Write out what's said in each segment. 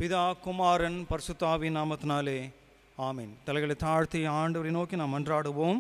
பிதா குமாரன் பரிசுத்தாவின் நாமத்தினாலே ஆமீன் தலைகளை தாழ்த்தி ஆண்டவரை நோக்கி நாம் மன்றாடுவோம்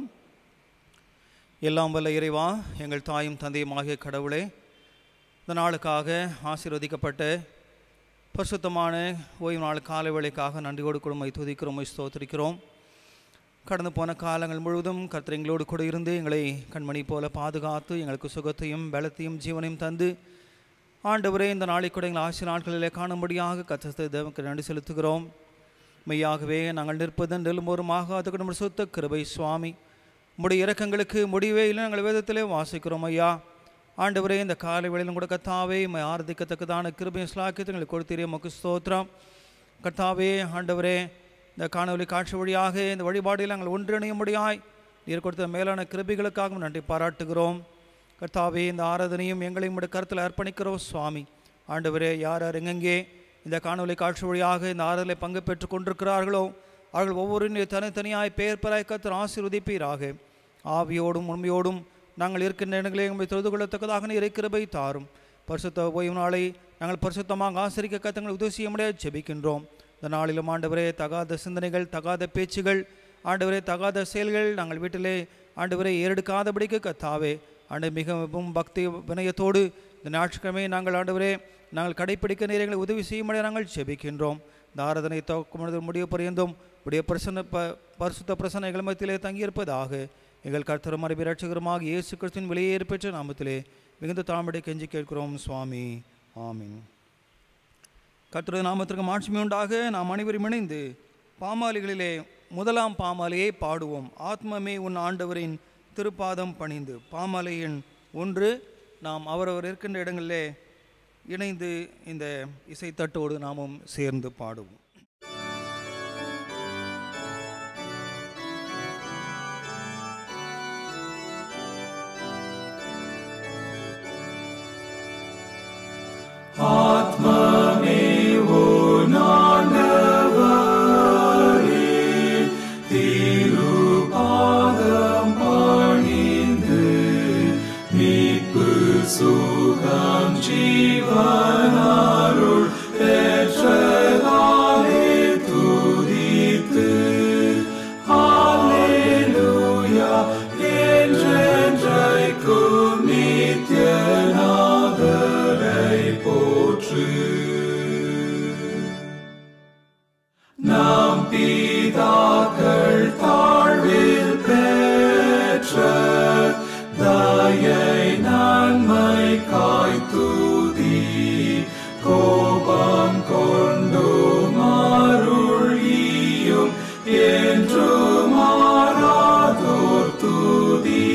எல்லாம் வல்ல இறைவா எங்கள் தாயும் தந்தையுமாகிய கடவுளே இந்த நாளுக்காக ஆசீர்வதிக்கப்பட்ட பரிசுத்தமான ஓய்வு நாள் காலை வேளைக்காக நன்றியோடு குடும்பை துதிக்கிறோம் ஸ்தோத்திரிக்கிறோம் கடந்து போன காலங்கள் முழுவதும் கர்த்தர் எங்களோடு கூட இருந்து எங்களை கண்மணி போல பாதுகாத்து எங்களுக்கு சுகத்தையும் பலத்தையும் ஜீவனையும் தந்து ஆண்டவரே இந்த நாளை கூட எங்கள் ஆசிரியர் நாட்களிலே காணும்படியாக கத்தத்தை தேவனுக்கு நன்றி செலுத்துகிறோம் மெய்யாகவே நாங்கள் நிற்பது நெல்லும்போருமாக அதுக்கு நம்ம சுத்த கிருபை சுவாமி உம்முடைய இறக்கங்களுக்கு முடிவே இல்லை நாங்கள் வேதத்திலே வாசிக்கிறோம் ஐயா ஆண்டவரே இந்த காலை வேளையிலும் கூட கத்தாவே மை ஆர்திக்கத்தக்கதான கிருபையும் ஸ்லாக்கியத்தை எங்களுக்கு கொடுத்தீரே மக்கு ஸ்தோத்திரம் கர்த்தாவே ஆண்டவரே இந்த காணொலி காட்சி வழியாக இந்த வழிபாடில் நாங்கள் ஒன்றிணையும்படியாய் நீர் கொடுத்த மேலான கிருபிகளுக்காகவும் நன்றி பாராட்டுகிறோம் கர்த்தாவே இந்த ஆராதனையும் எங்களையும் உடைய கருத்தில் அர்ப்பணிக்கிறோம் சுவாமி ஆண்டவரே யார் யார் எங்கெங்கே இந்த காணொலி காட்சி வழியாக இந்த ஆராதனை பங்கு பெற்று கொண்டிருக்கிறார்களோ அவர்கள் ஒவ்வொரு தனித்தனியாய் பெயர் பெறாய் கத்தர் ஆசீர்வதிப்பீராக ஆவியோடும் உண்மையோடும் நாங்கள் இருக்கின்ற இடங்களை எங்களை தொழுது கொள்ளத்தக்கதாக நீர் கிருபை தாரும் பரிசுத்த ஓய்வு நாளை நாங்கள் பரிசுத்தமாக ஆசிரிக்க கத்தங்கள் உதவி செய்ய முடியாது ஜெபிக்கின்றோம் இந்த நாளிலும் ஆண்டவரே தகாத சிந்தனைகள் தகாத பேச்சுகள் ஆண்டவரே தகாத செயல்கள் நாங்கள் வீட்டிலே ஆண்டவரை ஏறெடுக்காதபடிக்கு கத்தாவே ஆண்டு மிகவும் பக்தி வினயத்தோடு இந்த ஞாயிற்றுக்கிழமை நாங்கள் ஆண்டவரே நாங்கள் கடைப்பிடிக்க நேரங்களை உதவி செய்யும்படி நாங்கள் ஜெபிக்கின்றோம் இந்த ஆராதனை துவக்கும் முடிவு பரியந்தும் உடைய பிரசன்ன ப பரிசுத்த பிரசன்ன எங்கள் மத்தியிலே தங்கியிருப்பதாக எங்கள் கர்த்தரும் மரபி ரட்சகருமாக இயேசு கிறிஸ்துவின் வெளியேறு பெற்ற நாமத்திலே மிகுந்த தாழ்மடை கெஞ்சி கேட்கிறோம் சுவாமி ஆமீன் கர்த்தரது நாமத்திற்கு மாட்சிமை உண்டாக நாம் அனைவரும் இணைந்து பாமாலிகளிலே முதலாம் பாமாலையை பாடுவோம் ஆத்மமே உன் ஆண்டவரின் திருப்பாதம் பணிந்து பாமாலையின் ஒன்று நாம் அவரவர் இருக்கின்ற இடங்களிலே இணைந்து இந்த இசைத்தட்டோடு நாமும் சேர்ந்து பாடுவோம் ஆத்மமே உன்னாண்டவரே திருபாதம் பணிந்து மீட்பு சுகம் ஜீவனாருள் பெற்றதாலே துதித்து ஹalleluya என்றென்றைக்கும் நித்தியநாதரை போற்று நாம் பிதாக்கள் தாழ்வில் பெற்ற தயை நன்மை காய்த்துதி கோபம் கொண்டு மாருளியும் என்று மாறாதோர் துதி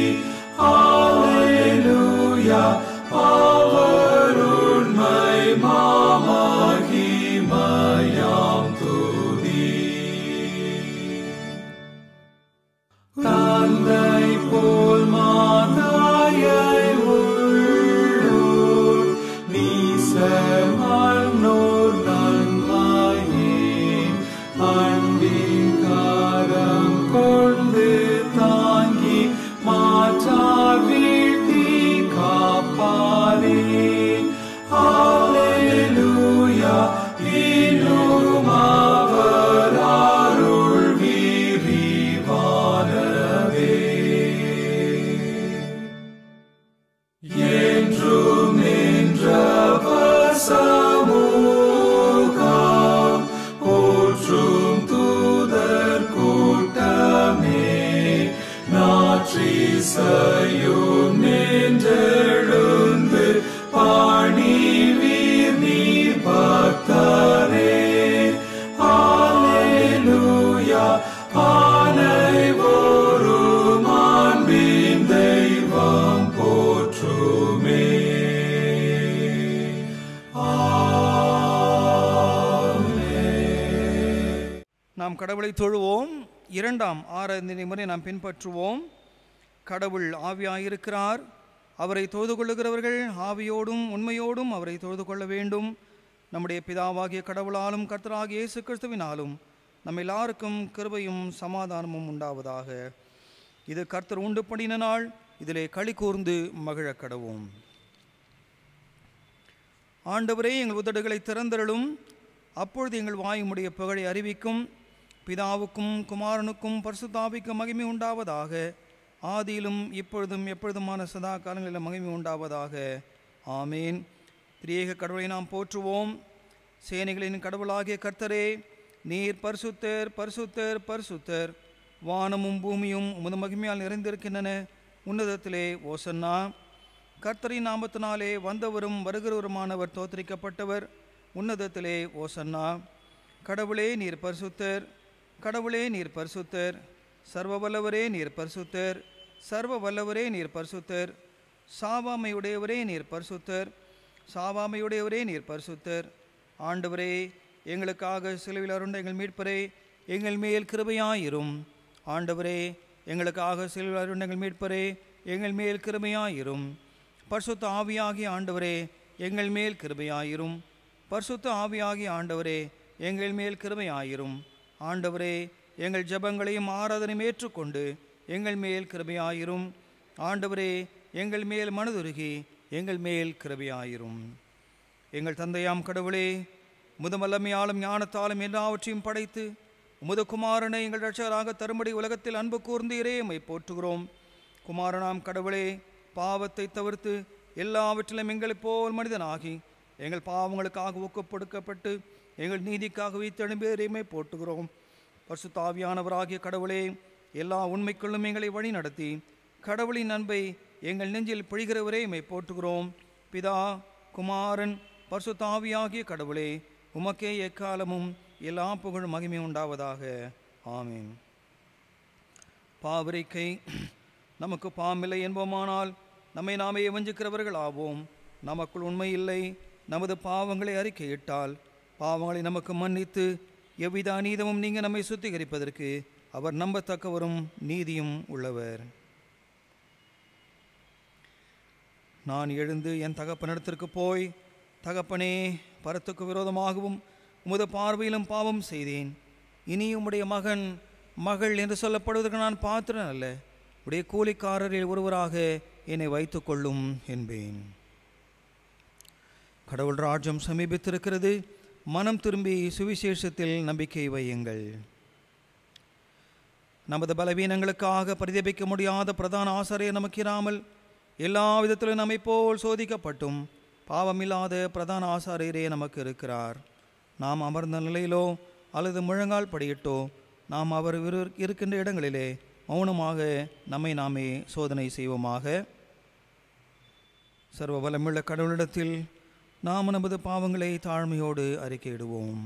Alleluia, அவர் உண்மை மாமகிமயாம் துதி தந்தை போல் மாதாயை உள்ளோர் நீசமன்னோர் நன்மையே அன்பின் காரம் கொண்டு தாங்கி மாற்றார் வீழ்த்தி காப்பாரே Alleluia, இன்னும் அவர் அருள் விரிவானதே என்றும் நின்றவர் சமூகம் போற்றும் தூதர் கூட்டமே நாற்றிசையும் நின்றெழுந்து பாணி வீர் நீர் பக்தரே Alleluia, அனைவோரும் அன்பின் தெய்வம் போற்றுமே ஆமென். நாம் கடவுளை தொழுவோம் இரண்டாம் ஆராதனை முறை நாம் பின்பற்றுவோம் கடவுள் ஆவியாயிருக்கிறார் அவரை தொழுது கொள்ளுகிறவர்கள் ஆவியோடும் உண்மையோடும் அவரை தொழுது கொள்ள வேண்டும் நம்முடைய பிதாவாகிய கடவுளாலும் கர்த்தராகிய இயேசு கிறிஸ்துவினாலும் நம்ம எல்லாருக்கும் கிருபையும் சமாதானமும் உண்டாவதாக இது கர்த்தர் உண்டு பண்ணின நாள் இதிலே களி கூர்ந்து மகிழக் கடவோம் ஆண்டவரே எங்கள் உதடுகளை திறந்தருளும் அப்பொழுது எங்கள் வாயுமுடைய புகழை அறிவிக்கும் பிதாவுக்கும் குமாரனுக்கும் பரிசுத்தாவிக்கும் மகிமை உண்டாவதாக ஆதியிலும் இப்பொழுதும் எப்பொழுதுமான சதா காலங்களிலும் மகிமை உண்டாவதாக ஆமேன் திரியேக கடவுளை நாம் போற்றுவோம் சேனைகளின் கடவுளாகிய கர்த்தரே நீர் பரிசுத்தர் பரிசுத்தர் பரிசுத்தர் வானமும் பூமியும் உமது மகிமையால் நிறைந்திருக்கின்றன உன்னதத்திலே ஓசன்னா கர்த்தரின் நாமத்தினாலே வந்தவரும் வருகிறவருமானவர் தோத்தரிக்கப்பட்டவர் உன்னதத்திலே ஓசன்னா கடவுளே நீர் பரிசுத்தர் கடவுளே நீர் பரிசுத்தர் சர்வ வல்லவரே நீர் பரிசுத்தர் சர்வ வல்லவரே நீர் பரிசுத்தர் சாவாமையுடையவரே நீர் பரிசுத்தர் சாவாமையுடையவரே நீர் பரிசுத்தர் ஆண்டவரே எங்களுக்காக சிலுவில் அருண்ட எங்கள் மீட்பரே எங்கள் மேல் கிருபையாயிரும் ஆண்டவரே எங்களுக்காக சிலுவில் அருண்ட எங்கள் மீட்பரே எங்கள் மேல் கிருபையாயிரும் பரிசுத்த ஆவியாகிய ஆண்டவரே எங்கள் மேல் கிருபையாயிரும் பரிசுத்த ஆவியாகிய ஆண்டவரே எங்கள் மேல் கிருபையாயிரும் ஆண்டவரே எங்கள் ஜெபங்களையும் ஆராதனையும் ஏற்றுக்கொண்டு எங்கள் மேல் கிருபையாயிரும் ஆண்டவரே எங்கள் மேல் மனதுருகி எங்கள் மேல் கிருபையாயிரும் எங்கள் தந்தையாம் கடவுளே முதுமல்லமையாலும் ஞானத்தாலும் எல்லாவற்றையும் படைத்து உமது குமாரனை எங்கள் ரட்சகராக தரும்படி உலகத்தில் அன்பு கூர்ந்தீரே எம்மை போற்றுகிறோம் குமாரனாம் கடவுளே பாவத்தை தவிர்த்து எல்லாவற்றிலும் எங்களைப் போல் மனிதனாகி எங்கள் பாவங்களுக்காக ஊக்கப்படுக்கப்பட்டு எங்கள் நீதிக்காக வைத்தெழும்பேரையுமே போட்டுகிறோம் பரிசுத்தாவியானவராகிய கடவுளே எல்லா உண்மைக்குள்ளும் எங்களை வழி நடத்தி கடவுளின் அன்பை எங்கள் நெஞ்சில் பிழிகிறவரே எம்மை போற்றுகிறோம் பிதா குமாரன் பரிசுத்தாவியாகிய கடவுளே உமக்கே எக்காலமும் எல்லா புகழும் மகிமை உண்டாவதாக ஆமீன் பாவரிக்கை நமக்கு பாம்பில்லை என்போமானால் நம்மை நாமே வஞ்சிக்கிறவர்கள் ஆவோம் நமக்குள் உண்மை இல்லை நமது பாவங்களை அறிக்கையிட்டால் பாவங்களை நமக்கு மன்னித்து எவ்வித அநீதமும் நீங்க நம்மை சுத்திகரிப்பதற்கு அவர் நம்பத்தக்கவரும் நீதியும் உள்ளவர் நான் எழுந்து என் தகப்பனிடத்திற்கு போய் தகப்பனே பரத்துக்கு விரோதமாகவும் உமது பார்வையிலும் பாவம் செய்தேன் இனி உம்முடைய மகன் மகள் என்று சொல்லப்படுவதற்கு நான் பாத்திரன் அல்ல உடைய கூலிக்காரரில் ஒருவராக என்னை வைத்துக்கொள்ளும் என்பேன் கடவுள் ராஜ்யம் சமீபித்திருக்கிறது மனம் திரும்பி சுவிசேஷத்தில் நம்பிக்கை வையுங்கள் நமது பலவீனங்களுக்காக பரிதபிக்க முடியாத பிரதான ஆசிரியர் நமக்கு இராமல் எல்லா விதத்திலும் நம்மை போல் சோதிக்கப்பட்டும் பாவமில்லாத பிரதான ஆசாரியரே நமக்கு இருக்கிறார் நாம் அமர்ந்த நிலையிலோ அல்லது முழங்கால் படியிட்டோ நாம் அவர் இரு- இருக்கின்ற இடங்களிலே மௌனமாக நம்மை நாமே சோதனை செய்வோமாக சர்வ வளமுள்ள கடவுளிடத்தில் நாம் நமது பாவங்களை தாழ்மையோடு அறிக்கையிடுவோம்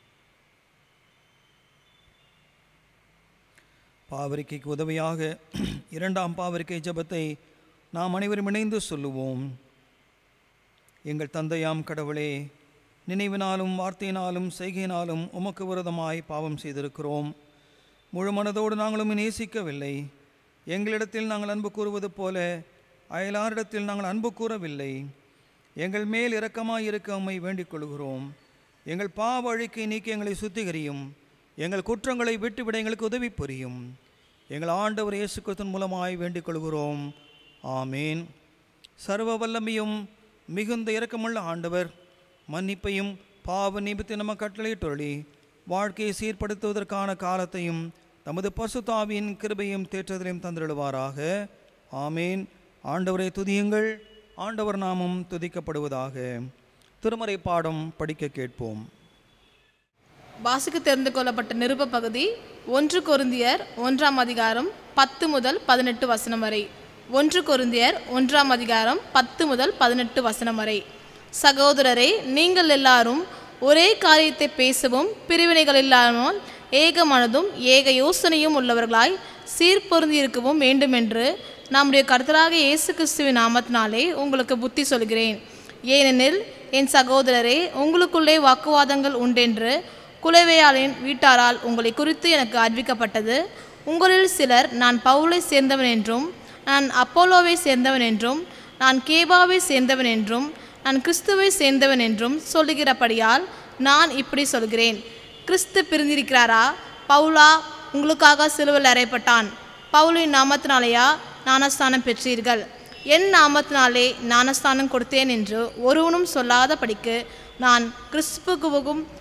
பாவரிக்கைக்கு உதவியாக இரண்டாம் பாவரிக்கை ஜெபத்தை நாம் அனைவரும் இணைந்து சொல்லுவோம் எங்கள் தந்தையாம் கடவுளே நினைவினாலும் வார்த்தையினாலும் செய்கையினாலும் உமக்கு விரோதமாய் பாவம் செய்திருக்கிறோம் முழு மனதோடு நாங்களும் நேசிக்கவில்லை எங்களிடத்தில் நாங்கள் அன்பு கூறுவது போல அயலாரிடத்தில் நாங்கள் அன்பு கூறவில்லை எங்கள் மேல் இரக்கமாய் இருக்க உம்மை வேண்டிக் கொள்கிறோம் எங்கள் பாவ அழுக்கை நீக்கி எங்களை சுத்திகரியும் எங்கள் குற்றங்களை விட்டுவிட எங்களுக்கு உதவி புரியும் எங்கள் ஆண்டவர் இயேசு கிறிஸ்துவின் மூலமாய் வேண்டிக் கொள்கிறோம் ஆமேன் சர்வ வல்லமையும் மிகுந்த இரக்கமுள்ள ஆண்டவர் மன்னிப்பையும் பாவ நிமித்தை நம்ம கட்டளையிட்டொழி வாழ்க்கையை சீர்படுத்துவதற்கான காலத்தையும் தமது பசுதாவியின் கிருபையும் தேற்றத்திலையும் தந்திடுவாராக ஆமேன் ஆண்டவரை துதியுங்கள் ஆண்டவர் நாமம் துதிக்கப்படுவதாக திருமறை பாடம் படிக்க கேட்போம் வாசிக்க தெரிந்து கொள்ளப்பட்ட நிருப பகுதி ஒன்று கொருந்தியர் ஒன்றாம் அதிகாரம் பத்து முதல் பதினெட்டு வசனம் வரை ஒன்று கொருந்தியர் ஒன்றாம் அதிகாரம் பத்து முதல் பதினெட்டு வசனம் வரை சகோதரரே நீங்கள் எல்லாரும் ஒரே காரியத்தை பேசவும் பிரிவினைகள் இல்லாமல் ஏக மனதும் ஏக யோசனையும் உள்ளவர்களாய் சீர்பொருந்தியிருக்கவும் வேண்டுமென்று நம்முடைய கர்த்தராக இயேசு கிறிஸ்துவின் நாமத்தினாலே உங்களுக்கு புத்தி சொல்கிறேன் ஏனெனில் என் சகோதரரே உங்களுக்குள்ளே வாக்குவாதங்கள் உண்டென்று குலவையாளின் வீட்டாரால் உங்களை குறித்து எனக்கு அறிவிக்கப்பட்டது உங்களில் சிலர் நான் பவுலை சேர்ந்தவன் என்றும் நான் அப்போலோவை சேர்ந்தவன் என்றும் நான் கேபாவை சேர்ந்தவன் என்றும் நான் கிறிஸ்துவை சேர்ந்தவன் என்றும் சொல்லுகிறபடியால் நான் இப்படி சொல்கிறேன் கிறிஸ்து பிரிந்திருக்கிறாரா பவுலா உங்களுக்காக சிலுவையில் அறையப்பட்டான் பவுலின் நாமத்தினாலேயா ஞானஸ்தானம் பெற்றீர்கள் என் நாமத்தினாலே ஞானஸ்தானம் கொடுத்தேன் என்று ஒருவனும் சொல்லாத படிக்கு நான் கிறிஸ்துவுக்கும்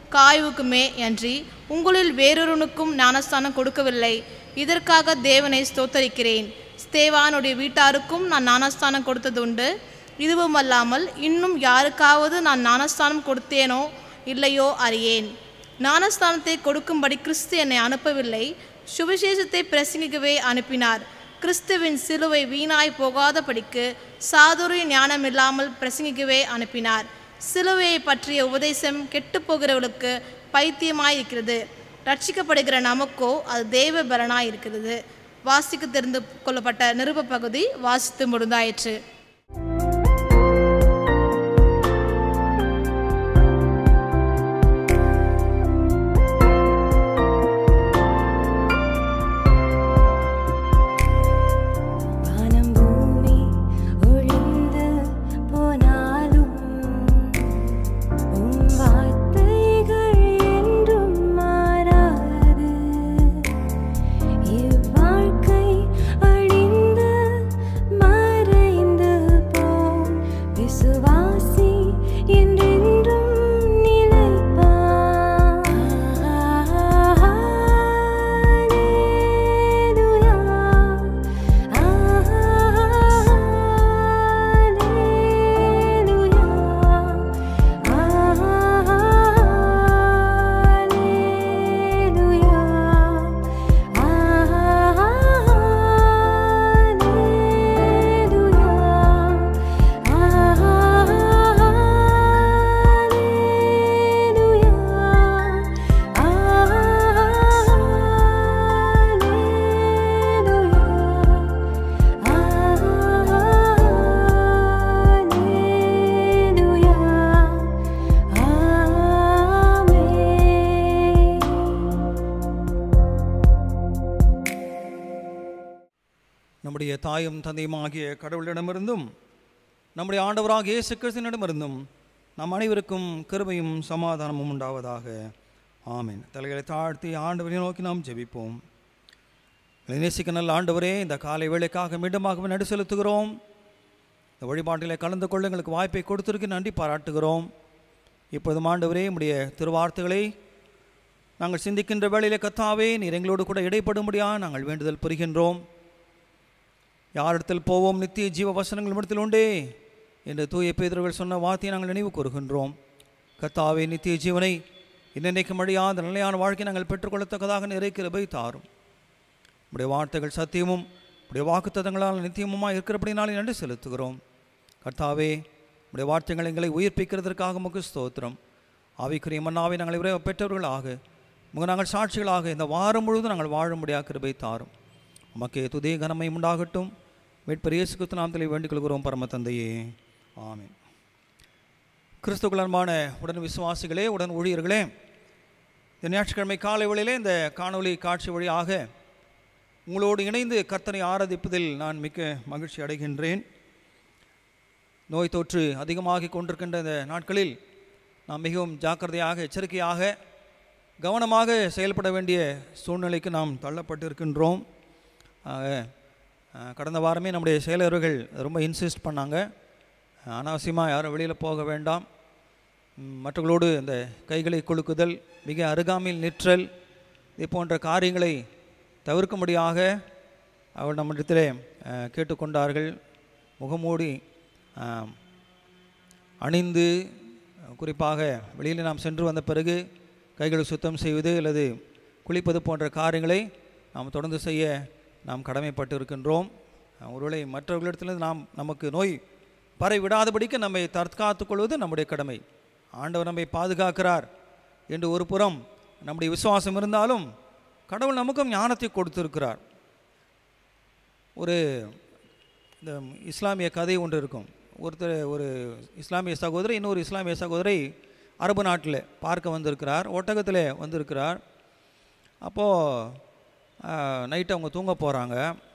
காயுவுக்குமே அன்றி உங்களில் வேறொருவனுக்கும் ஞானஸ்தானம் கொடுக்கவில்லை இதற்காக தேவனை ஸ்தோத்தரிக்கிறேன் ஸ்தேவானுடைய வீட்டாருக்கும் நான் ஞானஸ்தானம் கொடுத்ததுண்டு இதுவும் அல்லாமல் இன்னும் யாருக்காவது நான் ஞானஸ்தானம் கொடுத்தேனோ இல்லையோ அறியேன் ஞானஸ்தானத்தை கொடுக்கும்படி கிறிஸ்து என்னை அனுப்பவில்லை சுவிசேஷத்தை பிரசங்கிக்கவே அனுப்பினார் கிறிஸ்துவின் சிலுவை வீணாய் போகாதபடிக்கு சாதுரிய ஞானம் இல்லாமல் பிரசங்கிக்கவே அனுப்பினார் சிலுவையை பற்றிய உபதேசம் கெட்டுப்போகிறவர்களுக்கு பைத்தியமாயிருக்கிறது ரட்சிக்கப்படுகிற நமக்கோ அது தெய்வ பலனாய் இருக்கிறது வாசிக்க தெரிந்து கொள்ளப்பட்ட நிருப பகுதி வாசித்து முடிந்தாயிற்று வானம் பூமி ஒழிந்து போனாலும் உம் வார்த்தைகள் என்றும் மாறாது இவ்வாழ்க்கை அழிந்து மறைந்து போம் விசுவாசி என்றென்றும் நிலைப்பான் நம்முடைய தாயும் தந்தையுமாகிய கடவுளிடமிருந்தும் நம்முடைய ஆண்டவராக இயேசு கிறிஸ்துவினிடமிருந்தும் நம் அனைவருக்கும் கிருபையும் சமாதானமும் உண்டாவதாக ஆமென் தலைகளை தாழ்த்தி ஆண்டவரை நோக்கி நாம் ஜெபிப்போம் எங்களை நேசிக்க நல்ல ஆண்டவரே இந்த காலை வேளைக்காக மீண்டுமாக நடு செலுத்துகிறோம் இந்த வழிபாட்டிலே கலந்து கொள்ள எங்களுக்கு வாய்ப்பை கொடுத்திருக்கு நன்றி பாராட்டுகிறோம் இப்போதும் ஆண்டவரே உம்முடைய திருவார்த்தைகளை நாங்கள் சிந்திக்கின்ற வேளையிலே கத்தாவே நீர் எங்களோடு கூட இடைப்படும்படியா நாங்கள் வேண்டுதல் புரிகின்றோம் யாரிடத்தில் போவோம் நித்திய ஜீவ வசனங்கள் இடத்தில் உண்டே என்று தூய பேதர்கள் சொன்ன வார்த்தையை நாங்கள் நினைவு கூறுகின்றோம் கத்தாவே நித்திய ஜீவனை இன்னைக்கும் அழியாத நிலையான வாழ்க்கை நாங்கள் பெற்றுக்கொள்ளத்தக்கதாக நிறை கிருபை தாரும் உடைய வார்த்தைகள் சத்தியமும் உடைய வாக்குத்தத்தங்களால் நித்தியமுமாக இருக்கிறபடினாலே நன்றி செலுத்துகிறோம் கர்த்தாவே உடைய வார்த்தைகள் எங்களை உயிர்ப்பிக்கிறதற்காக முக ஸ்தோத்திரம் ஆவிக்குரிய மன்னாவை நாங்கள் விரைவு பெற்றவர்களாக முக நாங்கள் சாட்சிகளாக இந்த வாரம் முழுவதும் நாங்கள் வாழும்படியாக கிருபை தாரும் உமக்கே துதே கனமை உண்டாகட்டும் மீட்பர் இயேசு கிறிஸ்து நாமத்திலே வேண்டிக் கொள்கிறோம் பரம தந்தையே ஆமென் கிறிஸ்துக்குலன்பான உடன் விசுவாசிகளே உடன் ஊழியர்களே இந்த ஞாயிற்றுக்கிழமை காலை வேளையிலே இந்த காணொளி காட்சி வழியாக உங்களோடு இணைந்து கர்த்தனை ஆராதிப்பதில் நான் மிக்க மகிழ்ச்சி அடைகின்றேன் நோய் தொற்று அதிகமாகிக் கொண்டிருக்கின்ற இந்த நாட்களில் நாம் மிகவும் ஜாக்கிரதையாக எச்சரிக்கையாக கவனமாக செயல்பட வேண்டிய சூழ்நிலைக்கு நாம் தள்ளப்பட்டிருக்கின்றோம் ஆக, அஹ், கடந்த வாரமே நம்முடைய செயலர்கள் ரொம்ப இன்சிஸ்ட் பண்ணாங்க அனாவசியமாக யாரும் வெளியில் போக வேண்டாம் ம், மற்றவர்களோடு இந்த கைகளை குலுக்குதல் மிக அருகாமையில் நிற்றல் இது போன்ற காரியங்களை தவிர்க்கும்படியாக அவள் நம்மிடத்திலே அஹ், கேட்டுக்கொண்டார்கள் முகமூடி அஹ், அணிந்து அஹ், குறிப்பாக வெளியில் நாம் சென்று வந்த பிறகு கைகளை சுத்தம் செய்வது அல்லது குளிப்பது போன்ற காரியங்களை நாம் தொடர்ந்து செய்ய நாம் கடமைப்பட்டு இருக்கின்றோம் அஹ், ஒருவேளை மற்றவர்களிடத்திலிருந்து நாம் நமக்கு நோய் பரவி விடாதபடிக்கு நம்மை தற்காத்துக் கொள்வது நம்முடைய கடமை ஆண்டவர் நம்மை பாதுகாக்கிறார் என்று ஒரு புறம் நம்முடைய விசுவாசம் இருந்தாலும் கடவுள் நமக்கும் ஞானத்தை கொடுத்திருக்கிறார் ஒரு இந்த இஸ்லாமிய கதை ஒன்று இருக்கும் ஒருத்தர் ஒரு இஸ்லாமிய சகோதரி இன்னொரு இஸ்லாமிய சகோதரி அரபு நாட்டில் பார்க்க வந்திருக்கிறார் ஒட்டகத்தில் வந்திருக்கிறார் அப்போது நைட்டு அவங்க தூங்க போகிறாங்க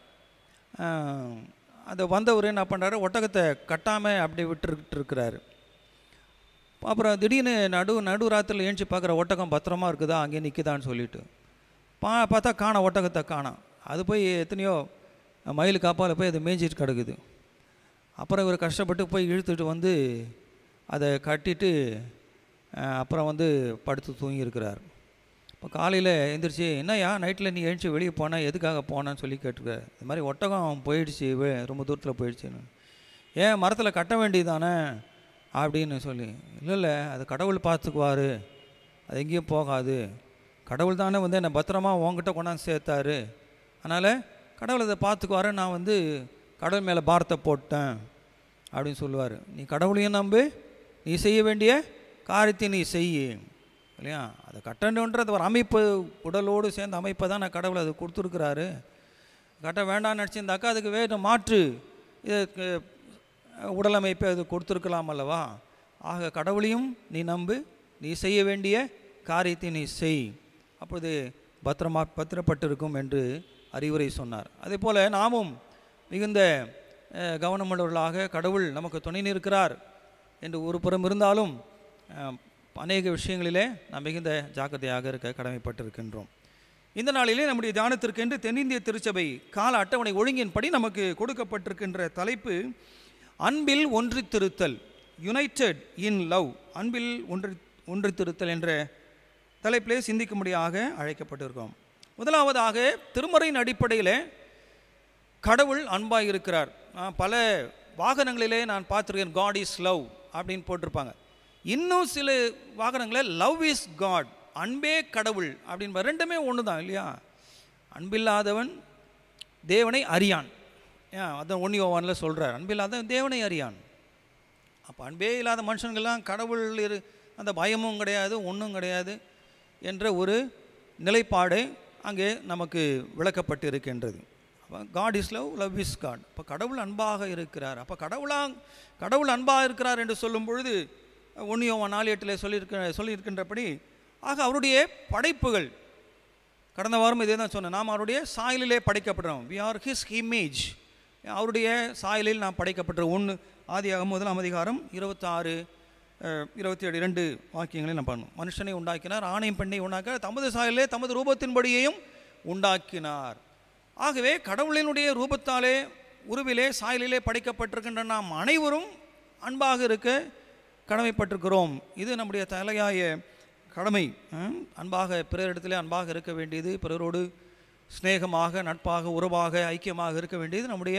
அந்த வந்தவர் என்ன பண்ணுறாரு ஒட்டகத்தை கட்டாமல் அப்படி விட்டுக்கிட்டு இருக்கிறாரு அப்புறம் திடீர்னு நடு நடு ராத்திரியில் ஏஞ்சி பார்க்குற ஒட்டகம் பத்திரமா இருக்குதா அங்கே நிற்குதான்னு சொல்லிட்டு பா பார்த்தா காணோம் ஒட்டகத்தை காணோம் அது போய் எத்தனையோ மயில் காப்பால் போய் அது மேய்ஞ்சிட்டு கிடக்குது அப்புறம் இவர் கஷ்டப்பட்டு போய் இழுத்துட்டு வந்து அதை கட்டிட்டு அஹ், அப்புறம் வந்து படுத்து தூங்கியிருக்கிறார் இப்போ காலையில் எந்திரிச்சு என்னய்யா நைட்டில் நீ எழுந்துச்சி வெளியே போனால் எதுக்காக போனான்னு சொல்லி கேட்டுருக்க இது மாதிரி ஒட்டகம் போயிடுச்சு வே- ரொம்ப தூரத்தில் போயிடுச்சுன்னு ஏன் மரத்தில் கட்ட வேண்டியதானே அப்படின்னு சொல்லி இல்லை இல்லை அது கடவுள் பார்த்துக்குவாரு அது எங்கேயும் போகாது கடவுள் தானே வந்து என்னை பத்திரமா உன்கிட்ட கொண்டாந்து சேர்த்தாரு அதனால் கடவுள் அதை பார்த்துக்குவாரு நான் வந்து கடவுள் மேலே பாரத்தை போட்டேன் அப்படின்னு சொல்லுவார் நீ கடவுளையும் நம்பு நீ செய்ய வேண்டிய காரியத்தை நீ செய் இல்லையா அதை கட்டணுன்றது ஒரு அமைப்பு உடலோடு சேர்ந்த அமைப்பை தான் நான் கடவுள் அது கொடுத்துருக்குறாரு கட்ட வேண்டாம்னு நினச்சிருந்தாக்கா அதுக்கு வேறு மாற்று இதுக்கு உடல் அமைப்பை அது கொடுத்துருக்கலாம் அல்லவா ஆக கடவுளையும் நீ நம்பு நீ செய்ய வேண்டிய காரியத்தை நீ செய் அப்பொழுது பத்திரமா பத்திரப்பட்டிருக்கும் என்று அறிவுரை சொன்னார் அதே போல் நாமும் மிகுந்த அஹ், கவனமுள்ளவர்களாக கடவுள் நமக்கு துணை நிற்கிறார் என்று ஒரு புறம் இருந்தாலும் அஹ், அநேக விஷயங்களிலே நாம் மிகுந்த ஜாக்கிரதையாக இருக்க கடமைப்பட்டிருக்கின்றோம் இந்த நாளிலே நம்முடைய தியானத்திற்கென்று தென்னிந்திய திருச்சபை கால அட்டவணை ஒழுங்கின்படி நமக்கு கொடுக்கப்பட்டிருக்கின்ற தலைப்பு அன்பில் ஒன்றித்திருத்தல் யுனைடெட் இன் லவ் அன்பில் ஒன்றி ஒன்றித்திருத்தல் என்ற தலைப்பிலே சிந்திக்கும்படியாக அழைக்கப்பட்டிருக்கோம் முதலாவதாக திருமறையின் அடிப்படையில் கடவுள் அன்பாக இருக்கிறார் நான் பல வாகனங்களிலே நான் பார்த்துருக்கேன் காட் இஸ் லவ் அப்படின்னு போட்டிருப்பாங்க இன்னும் சில வாகனங்களில் லவ் இஸ் காட் அன்பே கடவுள் அப்படின்னு ரெண்டுமே ஒன்று தான் இல்லையா அன்பில்லாதவன் தேவனை அறியான் ஏன் அதான் ஒன்னி ஓவானில் சொல்கிறார் அன்பில்லாதவன் தேவனை அறியான் அப்போ அன்பே இல்லாத மனுஷனுக்கெல்லாம் கடவுள் இரு அந்த பயமும் கிடையாது ஒன்றும் கிடையாது என்ற ஒரு நிலைப்பாடு அங்கே நமக்கு விளக்கப்பட்டு இருக்கின்றது அப்போ God is love love is God அப்போ கடவுள் அன்பாக இருக்கிறார் அப்போ கடவுளாக கடவுள் அன்பாக இருக்கிறார் என்று சொல்லும் பொழுது ஒன்றியம் நாலு எட்டில் சொல்லியிருக்க சொல்லியிருக்கின்றபடி ஆக அவருடைய படைப்புகள் கடந்த வாரம் இதே தான் சொன்னேன் நாம் அவருடைய சாயலிலே படைக்கப்படுறோம் வி ஆர் ஹிஸ் இமேஜ் அவருடைய சாயலில் நாம் படைக்கப்பட்ட ஒன்று ஆதியாக முதலாம் அதிகாரம் இருபத்தாறு இருபத்தி ஏழு இரண்டு வாக்கியங்களை நாம் பண்ணணும் மனுஷனை உண்டாக்கினார் ஆணையும் பெண்ணை உண்டாக்கினார் தமது சாயலிலே தமது ரூபத்தின்படியையும் உண்டாக்கினார் ஆகவே கடவுளினுடைய ரூபத்தாலே உருவிலே சாயலிலே படைக்கப்பட்டிருக்கின்ற நாம் அனைவரும் அன்பாக இருக்க கடமைப்பட்டிருக்கிறோம் இது நம்முடைய தலையாய கடமை ம்? அன்பாக பிறரிடத்திலே அன்பாக இருக்க வேண்டியது பிறரோடு சிநேகமாக நட்பாக உறவாக ஐக்கியமாக இருக்க வேண்டியது நம்முடைய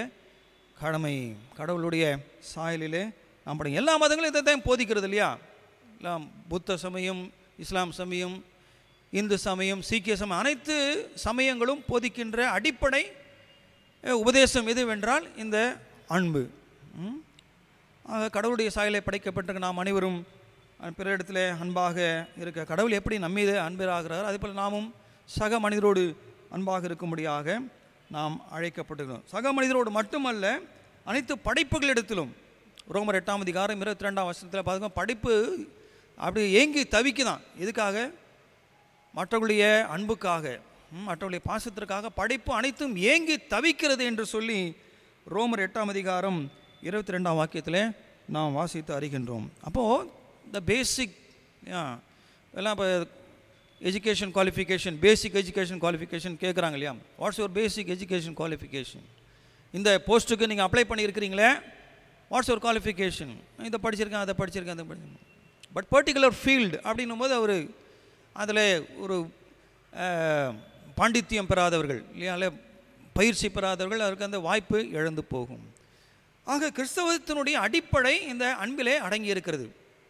கடமை கடவுளுடைய சாயலிலே நாம் படி எல்லா மதங்களும் இதை தான் போதிக்கிறது இல்லையா எல்லாம் புத்த சமயம் இஸ்லாம் சமயம் இந்து சமயம் சீக்கிய சமயம் அனைத்து சமயங்களும் போதிக்கின்ற அடிப்படை அஹ், உபதேசம் எதுவென்றால் இந்த அன்பு ம்? ஆக கடவுளுடைய சாயலை படைக்கப்பட்டிருக்க நாம் அனைவரும் அஹ், பிறரிடத்தில் அன்பாக இருக்க கடவுள் எப்படி நம்மீது அன்பிராகிறார் அதே போல் நாமும் சக மனிதரோடு அன்பாக இருக்கும்படியாக நாம் அழைக்கப்பட்டிருக்கிறோம் சக மனிதரோடு மட்டுமல்ல அனைத்து படைப்புகளிடத்திலும் ரோமர் எட்டாம் அதிகாரம் இருபத்தி ரெண்டாம் வருஷத்தில் பார்த்துக்கோ படைப்பு அப்படி ஏங்கி தவிக்குதான் எதுக்காக மற்றவர்களுடைய அன்புக்காக ம், மற்றவர்களுடைய பாசத்திற்காக படைப்பு அனைத்தும் ஏங்கி தவிக்கிறது என்று சொல்லி ரோமர் எட்டாம் அதிகாரம் இருபத்தி ரெண்டாம் வாக்கியத்தில் நாம் வாசித்து அறிகின்றோம் அப்போது இந்த பேசிக் எல்லாம் இப்போ education qualification basic education qualification கேட்குறாங்க இல்லையா what's your basic education qualification இந்த போஸ்ட்டுக்கு நீங்கள் அப்ளை பண்ணியிருக்கிறீங்களே வாட்ஸ் யுவர் குவாலிஃபிகேஷன் இதை படிச்சிருக்கேன் அதை படிச்சிருக்கேன் அதை படிச்சிருக்கேன் பட் பர்டிகுலர் ஃபீல்டு அப்படின்னும் போது அவர் அதில் ஒரு அஹ், பாண்டித்தியம் பெறாதவர்கள் இல்லையா அல்ல பயிற்சி பெறாதவர்கள் அதற்கு அந்த வாய்ப்பு இழந்து போகும் ஆக கிறிஸ்தவத்தினுடைய அடிப்படை இந்த அன்பிலே அடங்கி இருக்கிறது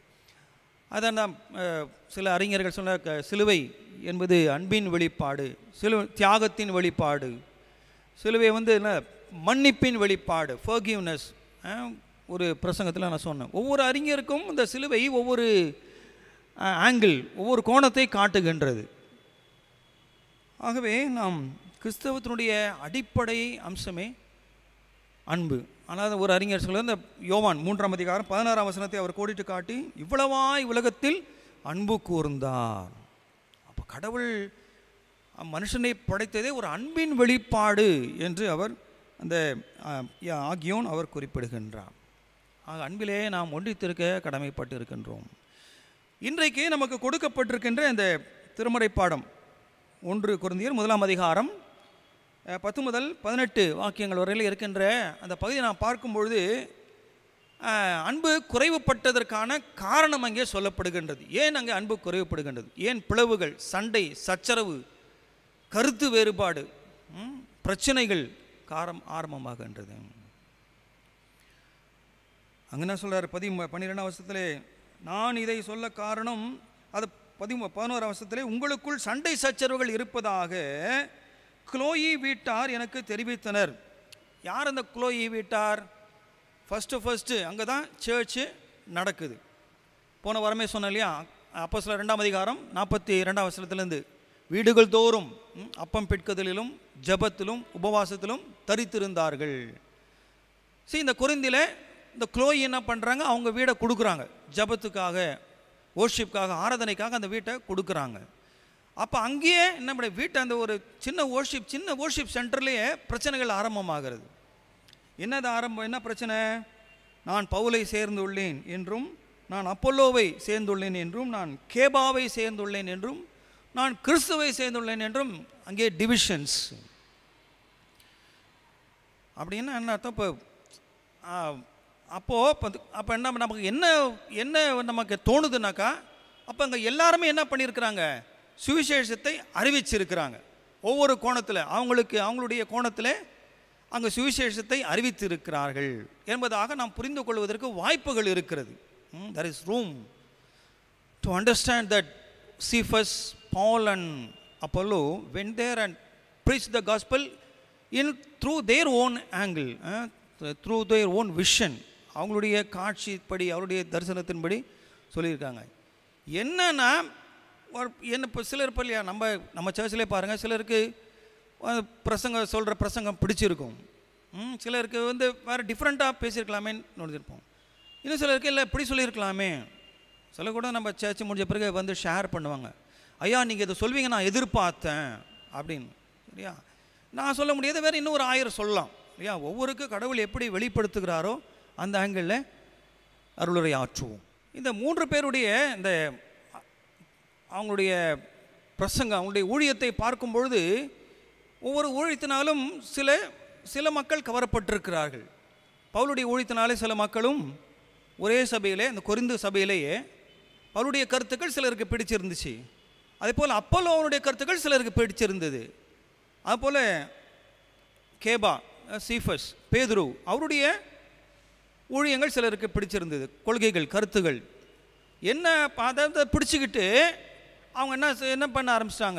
அதான் நாம், அஹ், சில அறிஞர்கள் சொன்ன க- சிலுவை என்பது அன்பின் வெளிப்பாடு சிலு தியாகத்தின் வெளிப்பாடு சிலுவை வந்து என்ன மன்னிப்பின் வெளிப்பாடு ஃபர்கிவ்னஸ் ஒரு பிரசங்கத்தில் நான் சொன்னேன் ஒவ்வொரு அறிஞருக்கும் இந்த சிலுவை ஒவ்வொரு ஆங்கிள் ஒவ்வொரு கோணத்தை காட்டுகின்றது ஆகவே நாம் கிறிஸ்தவத்தினுடைய அடிப்படை அம்சமே அன்பு ஆனால் ஒரு அறிஞர் சொல்ல இந்த யோவான் மூன்றாம் அதிகாரம் பதினாறாம் வசனத்தை அவர் கோடிட்டு காட்டி இவ்வளவாய் உலகத்தில் அன்பு கூர்ந்தார் அப்போ கடவுள் மனுஷனை படைத்ததே ஒரு அன்பின் வெளிப்பாடு என்று அவர் அந்த அஹ், ஆகியோன் அவர் குறிப்பிடுகின்றார் ஆக அன்பிலே நாம் ஒன்றித்திருக்க கடமைப்பட்டு இருக்கின்றோம் இன்றைக்கு நமக்கு கொடுக்கப்பட்டிருக்கின்ற இந்த திருமறை பாடம் ஒன்று குருந்தியர் முதலாம் அதிகாரம் அஹ், பத்து முதல் பதினெட்டு வாக்கியங்கள் வரையில் இருக்கின்ற அந்த பகுதியை நான் பார்க்கும் பொழுது அஹ், அன்பு குறைவுபட்டதற்கான காரணம் அங்கே சொல்லப்படுகின்றது ஏன் அங்கே அன்பு குறைவுபடுகின்றது ஏன் பிளவுகள் சண்டை சச்சரவு கருத்து வேறுபாடு ம், பிரச்சனைகள் காரம் ஆரம்பமாகின்றது அங்கே என்ன சொல்றாரு பதி பன்னிரெண்டாம் வருஷத்திலே நான் இதை சொல்ல காரணம் அது பதி பதினோரு வருஷத்திலே உங்களுக்குள் சண்டை சச்சரவுகள் இருப்பதாக குளோயி வீட்டார் எனக்கு தெரிவித்தனர் யார் அந்த குளோயி வீட்டார் ஃபஸ்ட்டு ஃபஸ்ட்டு அங்கே தான் சர்ச்சு நடக்குது போன வாரமே சொன்னேன் இல்லையா அப்போ சில ரெண்டாம் அதிகாரம் நாற்பத்தி ரெண்டாம் வருஷத்துலேருந்து வீடுகள் தோறும் ம், அப்பம் பிட்கதலிலும் ஜெபத்திலும் உபவாசத்திலும் தரித்திருந்தார்கள் சரி இந்த குறைந்தில இந்த குளோய் என்ன பண்ணுறாங்க அவங்க வீடை கொடுக்குறாங்க ஜபத்துக்காக ஓர்ஷிப்காக ஆராதனைக்காக அந்த வீட்டை கொடுக்குறாங்க அப்போ அங்கேயே என்ன பண்ண வீட்டை அந்த ஒரு சின்ன ஓர்ஷிப் சின்ன ஓர்ஷிப் சென்டர்லேயே பிரச்சனைகள் ஆரம்பமாகிறது என்னது ஆரம்பம் என்ன பிரச்சனை நான் பவுலை சேர்ந்துள்ளேன் என்றும் நான் அப்பல்லோவை சேர்ந்துள்ளேன் என்றும் நான் கேபாவை சேர்ந்துள்ளேன் என்றும் நான் கிறிஸ்துவை சேர்ந்துள்ளேன் என்றும் அங்கே டிவிஷன்ஸ் அப்படின்னா என்ன அர்த்தம் இப்போ அப்போது அப்போ என்ன நமக்கு என்ன என்ன நமக்கு தோணுதுனாக்கா அப்போ அங்கே எல்லாருமே என்ன பண்ணியிருக்கிறாங்க சுவிசேஷத்தை அறிவிச்சிருக்கிறாங்க ஒவ்வொரு கோணத்தில் அவங்களுக்கு அவங்களுடைய கோணத்தில் அங்கே சுவிசேஷத்தை அறிவித்திருக்கிறார்கள் என்பதாக நாம் புரிந்து கொள்வதற்கு வாய்ப்புகள் இருக்கிறது there is room to understand that Cephas, Paul, and Apollo went there and preached the gospel in through their own angle, uh, through their own vision. அவங்களுடைய காட்சிப்படி அவருடைய தரிசனத்தின்படி சொல்லியிருக்காங்க என்னன்னா ஒரு என்ன இப்போ சிலர் இப்போ இல்லையா நம்ம நம்ம சர்ச்சிலே பாருங்கள் சிலருக்கு அஹ், பிரசங்கம் சொல்கிற பிரசங்கம் பிடிச்சிருக்கும் ம், சிலருக்கு வந்து வேறு டிஃப்ரெண்ட்டாக பேசியிருக்கலாமேன்னு நினைச்சிருப்போம் இன்னும் சிலருக்கு இல்லை இப்படி சொல்லியிருக்கலாமே சில கூட நம்ம சர்ச் முடிஞ்ச பிறகு வந்து ஷேர் பண்ணுவாங்க ஐயா நீங்கள் இதை சொல்வீங்க நான் எதிர்பார்த்தேன் அப்படின்னு சரியா நான் சொல்ல முடியாத வேறு இன்னும் ஒரு ஆயிரம் சொல்லலாம் இல்லையா ஒவ்வொருக்கு கடவுள் எப்படி வெளிப்படுத்துகிறாரோ அந்த ஆங்கிளில் அருளுரை ஆற்றுவோம் இந்த மூன்று பேருடைய இந்த அவங்களுடைய பிரசங்கம் அவங்களுடைய ஊழியத்தை பார்க்கும் பொழுது ஒவ்வொரு ஊழியத்தினாலும் சில சில மக்கள் கவரப்பட்டிருக்கிறார்கள் பவுலுடைய ஊழியத்தினாலே சில மக்களும் ஒரே சபையிலே இந்த கொரிந்து சபையிலேயே அவருடைய கருத்துக்கள் சிலருக்கு பிடிச்சிருந்துச்சு அதே போல் அப்போலோ அவனுடைய கருத்துக்கள் சிலருக்கு பிடிச்சிருந்தது அதுபோல் கேபா சீஃபஸ் பேதுரு அவருடைய ஊழியங்கள் சிலருக்கு பிடிச்சிருந்தது கொள்கைகள் கருத்துகள் என்ன ப- அதாவது பிடிச்சிக்கிட்டு அவங்க என்ன செ- என்ன பண்ண ஆரம்பிச்சிட்டாங்க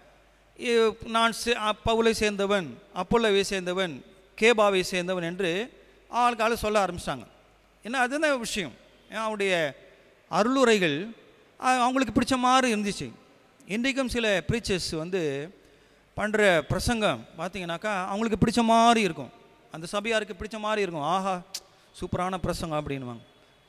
நான் சே- அ- பவுலை சேர்ந்தவன் அப்போலோவை சேர்ந்தவன் கேபாவை சேர்ந்தவன் என்று ஆளுக்கு ஆளு சொல்ல ஆரம்பிச்சிட்டாங்க ஏன்னா அதுதான் விஷயம் ஏன் அவருடைய அருளுரைகள் அ- அவங்களுக்கு பிடிச்ச மாதிரி இருந்துச்சு இன்றைக்கும் சில ப்ரீச்சர்ஸ் வந்து பண்ணுற பிரசங்கம் பார்த்தீங்கன்னாக்கா அவங்களுக்கு பிடிச்ச மாதிரி இருக்கும் அந்த சபையாருக்கு பிடிச்ச மாதிரி இருக்கும் ஆஹா சூப்பரான பிரசங்கம் அப்படின்வாங்க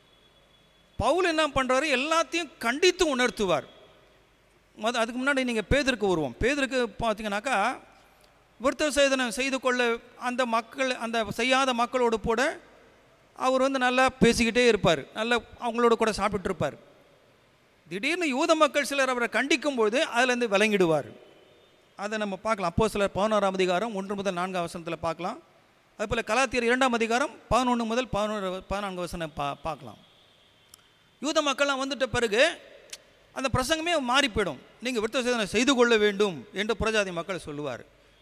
பவுல் என்ன பண்ணுறாரு எல்லாத்தையும் கண்டித்து உணர்த்துவார் மொத அதுக்கு முன்னாடி நீங்கள் பேதருக்கு வருவோம் பேதருக்கு பார்த்தீங்கன்னாக்கா விருத்த சேதனம் செய்து கொள்ள அந்த மக்கள் அந்த செய்யாத மக்களோடு கூட அவர் வந்து நல்லா பேசிக்கிட்டே இருப்பார் நல்லா அவங்களோட கூட சாப்பிட்டுட்டு இருப்பார் திடீர்னு யூத மக்கள் சிலர் அவரை கண்டிக்கும்போது அதுலேருந்து விளங்கிடுவார் அதை நம்ம பார்க்கலாம் அப்போ சிலர் பதினோராம் அதிகாரம் ஒன்று முதல் நான்காம் வசனத்தில் பார்க்கலாம் அதுபோல் கலாத்தியர் இரண்டாம் அதிகாரம் பதினொன்று முதல் பதினோரு பதினான்கு வசனம் பா பார்க்கலாம் யூத மக்கள்லாம் வந்துட்ட பிறகு அந்த பிரசங்கமே மாறி போயிடும் நீங்கள் விருத்த சேதனை செய்து கொள்ள வேண்டும் என்று புறஜாதி மக்கள் சொல்லுவார்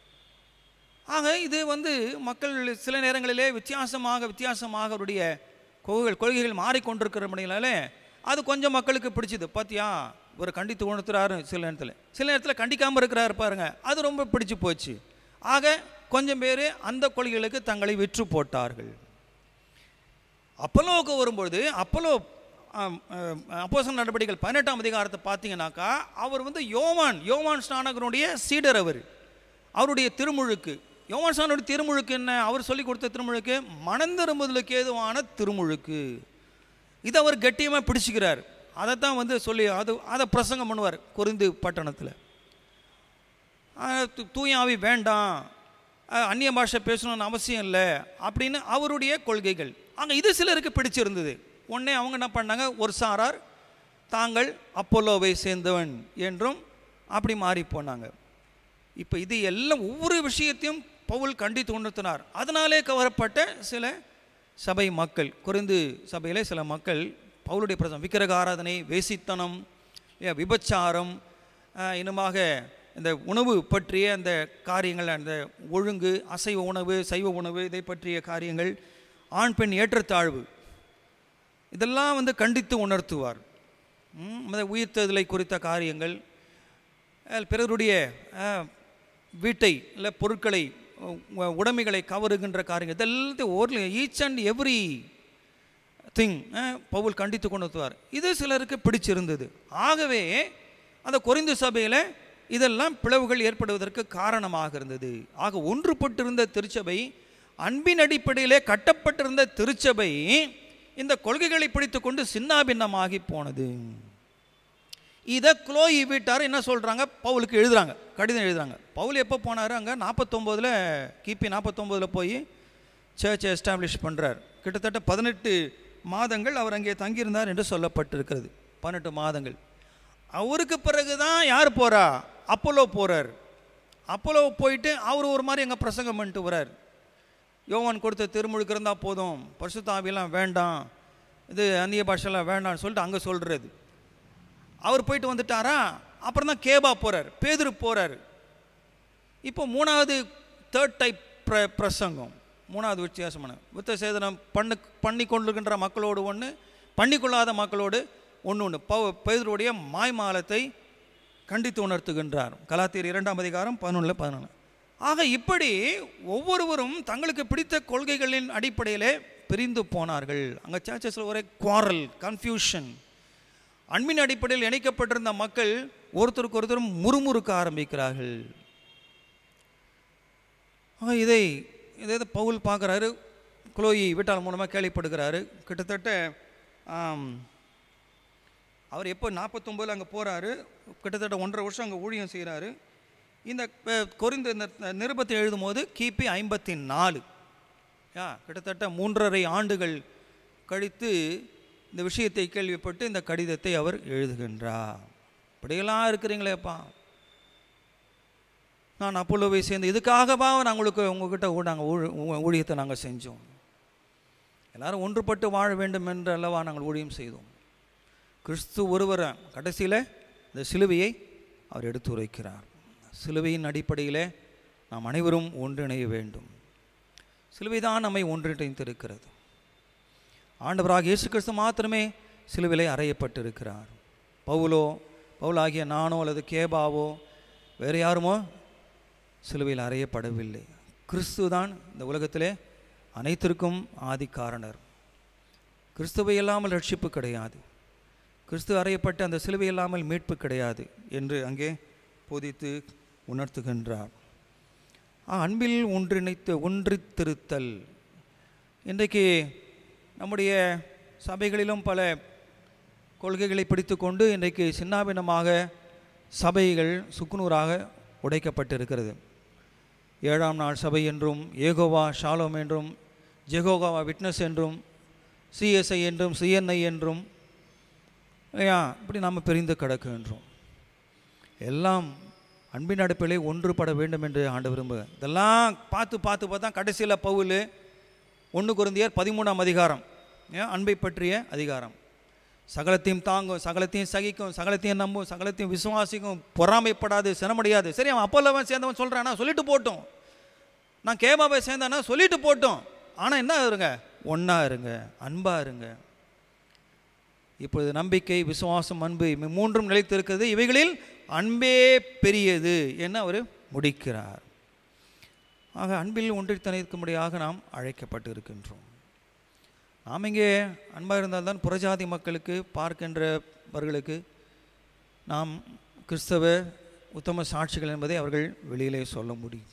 ஆக இது வந்து மக்கள் சில நேரங்களிலே வித்தியாசமாக வித்தியாசமாக அவருடைய கொள்கைகள் கொள்கைகள் மாறிக்கொண்டிருக்கிறபடினால அது கொஞ்சம் மக்களுக்கு பிடிச்சிது பார்த்தியா இவர் கண்டித்து உணர்த்துறாரு சில நேரத்தில் சில நேரத்தில் கண்டிக்காமல் இருக்கிறாரு பாருங்க அது ரொம்ப பிடிச்சு போச்சு ஆக கொஞ்சம் பேர் அந்த கொள்கைகளுக்கு தங்களை விற்று போட்டார்கள் அப்பலோவுக்கு வரும்பொழுது அப்பலோ அப்போசன் நடவடிக்கைகள் பதினெட்டாம் அதிகாரத்தை பார்த்தீங்கன்னாக்கா அவர் வந்து யோவான் யோவான் ஸ்நானகனுடைய சீடர் அவர் அவருடைய திருமுழுக்கு யோவான் ஸ்நானனுடைய திருமுழுக்கு என்ன அவர் சொல்லி கொடுத்த திருமுழுக்கு மணந்திரும்புதலுக்கு ஏதுவான திருமுழுக்கு இதை அவர் கட்டியமாக பிடிச்சிக்கிறார் அதைத்தான் வந்து சொல்லி அது அதை பிரசங்கம் பண்ணுவார் குறிந்து பட்டணத்தில் தூயாவி வேண்டாம் அஹ், அந்நிய பாஷை பேசணும்னு அவசியம் இல்லை அப்படின்னு அவருடைய கொள்கைகள் அங்கே இது சிலருக்கு பிடிச்சிருந்தது உடனே அவங்க என்ன பண்ணாங்க ஒரு சாரார் தாங்கள் அப்போலோவை சேர்ந்தவன் என்றும் அப்படி மாறி போனாங்க இப்போ இது எல்லாம் ஒவ்வொரு விஷயத்தையும் பவுல் கண்டித்து உணர்த்தினார் அதனாலே கவரப்பட்ட சில சபை மக்கள் குறைந்து சபையிலே சில மக்கள் பவுலுடைய பிரசம் விக்கிரக ஆராதனை வேசித்தனம் ஏ, விபச்சாரம் ஆஹ், இன்னுமாக இந்த உணவு பற்றிய அந்த காரியங்கள் அந்த ஒழுங்கு அசைவ உணவு சைவ உணவு இதை பற்றிய காரியங்கள் ஆண் பெண் ஏற்றத்தாழ்வு இதெல்லாம் வந்து கண்டித்து உணர்த்துவார் ம், அந்த உயிர்த்தெழுதலை குறித்த காரியங்கள் அஹ், பிறருடைய அஹ், வீட்டை இல்லை பொருட்களை உ- உடைமைகளை கவருகின்ற காரியங்கள் இதெல்லாத்தையும் ஒரு each and every thing Paul கண்டித்து கொண்டு வருவார் இது சிலருக்கு பிடிச்சிருந்தது ஆகவே அந்த கொரிந்து சபையில் இதெல்லாம் பிளவுகள் ஏற்படுவதற்கு காரணமாக இருந்தது ஆக ஒன்றுபட்டிருந்த திருச்சபை அன்பின் அடிப்படையிலே கட்டப்பட்டிருந்த திருச்சபை இந்த கொள்கைகளை பிடித்துக்கொண்டு சின்னாபின்னமாகி போனது இதை குளோயி வீட்டார் என்ன சொல்கிறாங்க பவுலுக்கு எழுதுறாங்க கடிதம் எழுதுறாங்க பவுல் எப்போ போனார் அங்கே நாற்பத்தொம்போதில் கிபி நாற்பத்தொம்போதில் போய் சர்ச்சை எஸ்டாப்ளிஷ் பண்ணுறார் கிட்டத்தட்ட பதினெட்டு மாதங்கள் அவர் அங்கே தங்கியிருந்தார் என்று சொல்லப்பட்டிருக்கிறது பதினெட்டு மாதங்கள் அவருக்கு பிறகு தான் யார் போகிறா அப்போலோ போகிறார் அப்போலோ போயிட்டு அவர் ஒரு மாதிரி எங்கள் பிரசங்கம் பண்ணிட்டு வரார் யோவான் கொடுத்த திருமுழுக்கு இருந்தால் போதும் பரிசுத்தாவியெல்லாம் வேண்டாம் இது அந்நிய பாஷெல்லாம் வேண்டாம்னு சொல்லிட்டு அங்கே சொல்கிறது அவர் போயிட்டு வந்துட்டாரா அப்புறம் தான் கேபா போகிறார் பேதுரு போகிறார் இப்போ மூணாவது தேர்ட் டைப் பிர பிரசங்கம் மூணாவது வித்தியாசமான வித்த சேதனம் பண்ணு பண்ணி கொண்டிருக்கின்ற மக்களோடு ஒன்று பண்ணிக்கொள்ளாத மக்களோடு ஒன்று ஒன்று பவு பேதருடைய மாய்மாலத்தை கண்டித்து உணர்த்துகின்றார் கலாத்தியர் இரண்டாம் அதிகாரம் பதினொன்றில் பதினொன்று ஆக இப்படி ஒவ்வொருவரும் தங்களுக்கு பிடித்த கொள்கைகளின் அடிப்படையிலே பிரிந்து போனார்கள் அங்கே சர்ச்சஸில் ஒரே குவாரல் கன்ஃபியூஷன் அன்பின் அடிப்படையில் இணைக்கப்பட்டிருந்த மக்கள் ஒருத்தருக்கு ஒருத்தர் முறுமுறுக்க ஆரம்பிக்கிறார்கள் ஆக இதை இதை இதை பவுல் பார்க்குறாரு குளோயி வீட்டால் மூலமாக கேள்விப்படுகிறாரு கிட்டத்தட்ட ஆம், அவர் எப்போ நாற்பத்தொம்போதில் அங்கே போகிறாரு கிட்டத்தட்ட ஒன்றரை வருஷம் அங்கே ஊழியம் செய்கிறாரு இந்த அஹ், கொரிந்து இந்த நிருபத்தை எழுதும்போது கிபி ஐம்பத்தி நாலு யா கிட்டத்தட்ட மூன்றரை ஆண்டுகள் கழித்து இந்த விஷயத்தை கேள்விப்பட்டு இந்த கடிதத்தை அவர் எழுதுகின்றார் இப்படியெல்லாம் இருக்கிறீங்களேப்பா நான் அப்போலோவை சேர்ந்து இதுக்காகவா நாங்கள் உங்களுக்கு உங்ககிட்ட ஊ- நாங்கள் ஊழ- ஊ- ஊழியத்தை நாங்கள் செஞ்சோம் எல்லாரும் ஒன்றுபட்டு வாழ வேண்டும் என்று அல்லவா நாங்கள் ஊழியம் செய்தோம் கிறிஸ்து ஒருவர் கடைசியில் இந்த சிலுவையை அவர் எடுத்து உரைக்கிறார் சிலுவையின் அடிப்படையில் நாம் அனைவரும் ஒன்றிணைய வேண்டும் சிலுவை தான் நம்மை ஒன்றிணைத்திருக்கிறது ஆண்டவராக இயேசு கிறிஸ்து மாத்திரமே சிலுவிலை அறையப்பட்டிருக்கிறார் பவுலோ பவுலாகிய நானோ அல்லது கேபாவோ வேறு யாருமோ சிலுவையில் அறையப்படவில்லை கிறிஸ்து தான் இந்த உலகத்திலே அனைத்திற்கும் ஆதிக்காரணர் கிறிஸ்துவை இல்லாமல் ரட்சிப்பு கிடையாது கிறிஸ்து அறையப்பட்ட அந்த சிலுவை இல்லாமல் மீட்பு கிடையாது என்று அங்கே போதித்து உணர்த்துகின்றார் ஆ, அன்பில் ஒன்றிணைத்து ஒன்றித்திருத்தல் இன்றைக்கு நம்முடைய சபைகளிலும் பல கொள்கைகளை பிடித்துக்கொண்டு இன்றைக்கு சின்னாபின்னமாக சபைகள் சுக்குநூறாக உடைக்கப்பட்டிருக்கிறது ஏழாம் நாள் சபை என்றும் ஏகோவா ஷாலோம் என்றும் ஜெகோகாவா விட்னஸ் என்றும் சிஎஸ்ஐ என்றும் சிஎன்ஐ என்றும் இல்லையா இப்படி நாம் பிரிந்து கிடக்கின்றோம் எல்லாம் அன்பின் அடுப்பிலே ஒன்றுபட வேண்டும் என்று ஆண்டு விரும்பு இதெல்லாம் பார்த்து பார்த்து பார்த்தா கடைசியில் பவுல் ஒன்று குருந்தியர் பதிமூணாம் அதிகாரம் ஏன் அன்பை பற்றிய அதிகாரம் சகலத்தையும் தாங்கும் சகலத்தையும் சகிக்கும் சகலத்தையும் நம்பும் சகலத்தையும் விசுவாசிக்கும் பொறாமைப்படாது சிரமடையாது சரி அவன் அப்போல்லவன் சேர்ந்தவன் சொல்கிறானா சொல்லிட்டு போட்டும் நான் கேபாவை சேர்ந்தானா சொல்லிட்டு போட்டும் ஆனால் என்ன இருங்க ஒன்றா இருங்க அன்பாக இருங்க இப்பொழுது நம்பிக்கை விசுவாசம் அன்பு இவை மூன்றும் நிலைத்திருக்கிறது இவைகளில் அன்பே பெரியது என அவர் முடிக்கிறார் ஆக அன்பில் ஒன்றித்தனைக்கும்படியாக நாம் அழைக்கப்பட்டு இருக்கின்றோம் நாம் இங்கே அன்பாக இருந்தால்தான் புறஜாதி மக்களுக்கு பார்க்கின்றவர்களுக்கு நாம் கிறிஸ்தவ உத்தம சாட்சிகள் என்பதை அவர்கள் வெளியிலே சொல்ல முடியும்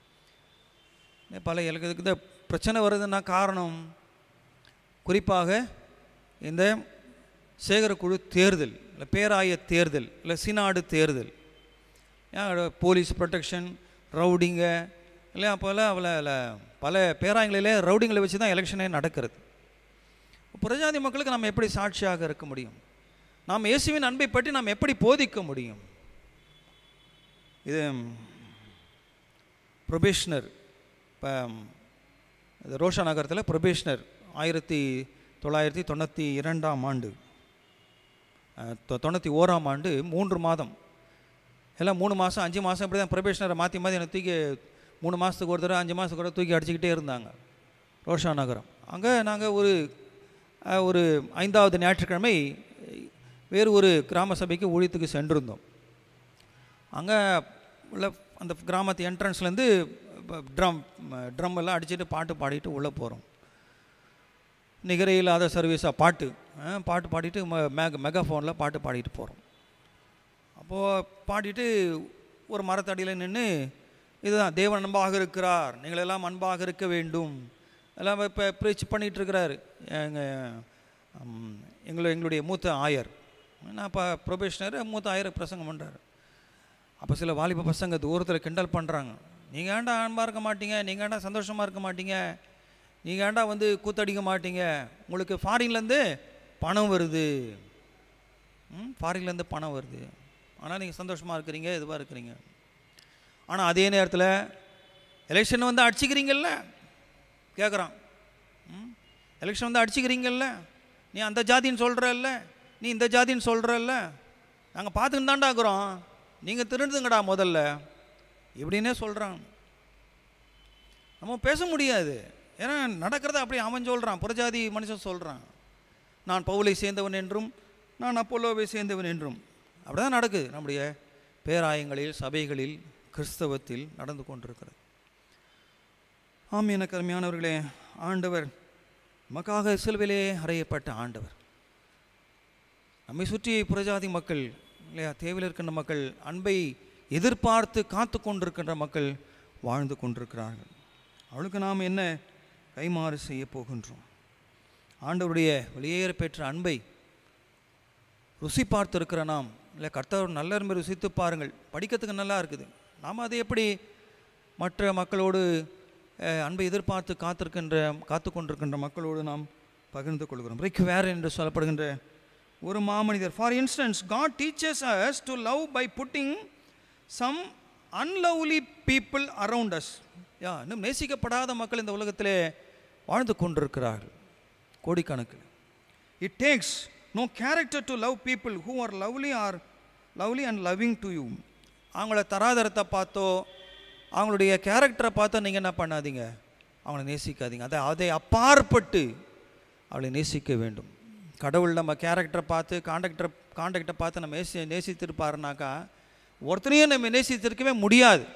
பல எனக்கு இந்த பிரச்சனை வருதுன்னா காரணம் குறிப்பாக இந்த சேகரக்குழு தேர்தல் இல்லை பேராய தேர்தல் இல்லை சினாடு தேர்தல் ஏன் போலீஸ் ப்ரொடெக்ஷன் ரவுடிங்க இல்லை அப்போல்லாம் அவளை பல பேராயங்களிலே ரவுடிங்களை வச்சு தான் எலெக்ஷனே நடக்கிறது புறஜாதி மக்களுக்கு நாம் எப்படி சாட்சியாக இருக்க முடியும் நாம் இயேசுவின் அன்பை பற்றி நாம் எப்படி போதிக்க முடியும் இது ப்ரொபேஷனர் இப்போ இது ரோஷா நகரத்தில் ப்ரொபேஷனர் ஆயிரத்தி தொள்ளாயிரத்தி தொண்ணூற்றி இரண்டாம் ஆண்டு அஹ், தொ- தொண்ணூற்றி ஓராம் ஆண்டு மூன்று மாதம் எல்லாம் மூணு மாதம் அஞ்சு மாதம் இப்படி தான் ப்ரொபேஷனரை மாற்றி மாற்றி என்னை தூக்கி மூணு மாதத்துக்கு ஒரு தடவை அஞ்சு மாதத்துக்கு ஒரு தடவை தூக்கி அடிச்சுக்கிட்டே இருந்தாங்க ரோஷா நகரம் அங்கே நாங்கள் ஒரு அஹ், ஒரு ஐந்தாவது ஞாயிற்றுக்கிழமை வேறு ஒரு கிராம சபைக்கு ஊழியத்துக்கு சென்றிருந்தோம் அங்கே உள்ள அந்த கிராமத்து என்ட்ரன்ஸ்லேருந்து ட்ரம் ட்ரம் எல்லாம் அடிச்சுட்டு பாட்டு பாடிட்டு உள்ளே போகிறோம் நிகரே இல்லாத சர்வீஸாக பாட்டு அஹ், பாட்டு பாடிட்டு ம- மெக மெகாஃபோனில் பாட்டு பாடிட்டு போகிறோம் அப்போது பாடிட்டு ஒரு மரத்தடியில் நின்று இதுதான் தேவன் அன்பாக இருக்கிறார் நீங்கள் எல்லாம் அன்பாக இருக்க வேண்டும் எல்லாம் இப்போ ப்ரீச் பண்ணிகிட்டு இருக்கிறாரு எங்கள் எங்களை எங்களுடைய மூத்த ஆயர் நான் இப்போ ப்ரொபேஷனர் மூத்த ஆயர் பிரசங்கம் பண்ணுறாரு அப்போ சில வாலிப பசங்க தூரத்தில் கிண்டல் பண்ணுறாங்க நீங்கள் ஏன்டா அன்பாக இருக்க மாட்டீங்க நீங்கள் ஏன்டா சந்தோஷமாக இருக்க மாட்டீங்க நீங்கள் ஏன்டா வந்து கூத்தடிக்க மாட்டீங்க உங்களுக்கு ஃபாரின்லேருந்து பணம் வருது ம் ஃபாரின்லேருந்து பணம் வருது ஆனால் நீங்கள் சந்தோஷமாக இருக்கிறீங்க இதுவாக இருக்கிறீங்க ஆனால் அதே நேரத்தில் எலெக்ஷன் வந்து அடிச்சுக்கிறீங்கல்ல கேட்குறான் ம் எலெக்ஷன் வந்து அடிச்சுக்கிறீங்கல்ல நீ அந்த ஜாதின்னு சொல்கிறல்ல நீ இந்த ஜாதின்னு சொல்கிறல்ல நாங்கள் பார்த்துக்கிட்டு தான்டா இருக்கிறோம் நீங்கள் திருடுதுங்கடா முதல்ல இப்படின்னே சொல்கிறான் நம்ம பேச முடியாது ஏன்னா நடக்கிறத அப்படி அவன் சொல்கிறான் புறஜாதி மனுஷன் சொல்கிறான் நான் பவுலை சேர்ந்தவன் என்றும் நான் அப்போலோவை சேர்ந்தவன் என்றும் அப்படிதான் நடக்குது நம்முடைய பேராயங்களில் சபைகளில் கிறிஸ்தவத்தில் நடந்து கொண்டிருக்கிறது ஆம் எனக்கு அருமையானவர்களே ஆண்டவர் நமக்காக சிலுவிலே அறையப்பட்ட ஆண்டவர் நம்மை சுற்றி புறஜாதி மக்கள் இல்லையா தேவையில் இருக்கின்ற மக்கள் அன்பை எதிர்பார்த்து காத்து கொண்டிருக்கின்ற மக்கள் வாழ்ந்து கொண்டிருக்கிறார்கள் அவளுக்கு நாம் என்ன கைமாறு செய்ய போகின்றோம் ஆண்டவருடைய வெளியேற பெற்ற அன்பை ருசி பார்த்திருக்கிற நாம் இல்லை கர்த்தர் நல்ல அன்பை ருசித்து பாருங்கள் படிக்கிறதுக்கு நல்லா இருக்குது நாம் அதை எப்படி மற்ற மக்களோடு அஹ், அன்பை எதிர்பார்த்து காத்திருக்கின்ற காத்து கொண்டிருக்கின்ற மக்களோடு நாம் பகிர்ந்து கொள்கிறோம் ரிக் வேர் என்று சொல்லப்படுகின்ற ஒரு மாமனிதர் for instance God teachers us to love by putting some unlovely people around us யா இன்னும் நேசிக்கப்படாத மக்கள் இந்த உலகத்திலே வாழ்ந்து கொண்டிருக்கிறார்கள் கோடிக்கணக்கில் it takes no character to love people who are lovely are lovely and loving to you அவங்கள தராதரத்தை பார்த்தோ அவங்களுடைய கேரக்டரை பார்த்தோ நீங்கள் என்ன பண்ணாதீங்க அவங்கள நேசிக்காதீங்க அதை அதை அப்பாற்பட்டு அவளை நேசிக்க வேண்டும் கடவுள் நம்ம கேரக்டரை பார்த்து காண்டக்டரை காண்டக்டை பார்த்து நம்ம நேசி நேசித்திருப்பாருனாக்கா ஒருத்தனையும் நம்ம நேசித்திருக்கவே முடியாது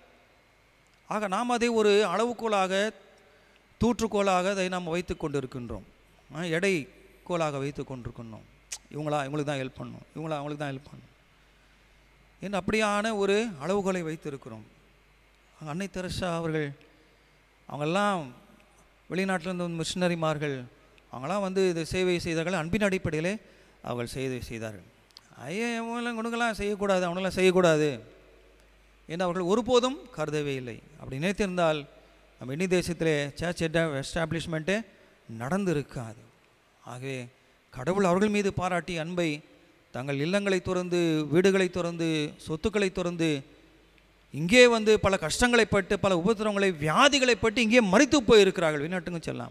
ஆக நாம் அதை ஒரு அளவுகோலாக தூற்றுக்கோலாக அதை நாம் வைத்து கொண்டிருக்கின்றோம் ஆ, எடை கோலாக வைத்து கொண்டிருக்கணும் இவங்களா இவங்களுக்கு தான் ஹெல்ப் பண்ணணும் இவங்களா அவங்களுக்கு தான் ஹெல்ப் பண்ணணும் என்று அப்படியான ஒரு அளவுகோலை வைத்திருக்கிறோம் அன்னை தெரசா அவர்கள் அவங்கெல்லாம் வெளிநாட்டிலிருந்து வந்த மிஷினரிமார்கள் அவங்களாம் வந்து இது சேவை செய்தார்கள் அன்பின் அடிப்படையிலே அவர்கள் சேவை செய்தார்கள் ஐயா இவங்களாம் கொடுங்களாம் செய்யக்கூடாது அவங்களாம் செய்யக்கூடாது என்று அவர்கள் ஒருபோதும் கருதவே இல்லை அப்படி நினைத்திருந்தால் நம்ம இந்திய தேசத்திலே சர்ச் எஸ்டாப்ளிஷ்மெண்ட்டே நடந்திருக்காது ஆகவே கடவுள் அவர்கள் மீது பாராட்டி அன்பை தங்கள் இல்லங்களை துறந்து வீடுகளை துறந்து சொத்துக்களை துறந்து இங்கே வந்து பல கஷ்டங்களை பட்டு பல உபத்திரவங்களை வியாதிகளை பட்டு இங்கே மறித்து போயிருக்கிறார்கள் வெளிநாட்டுங்க செல்லாம்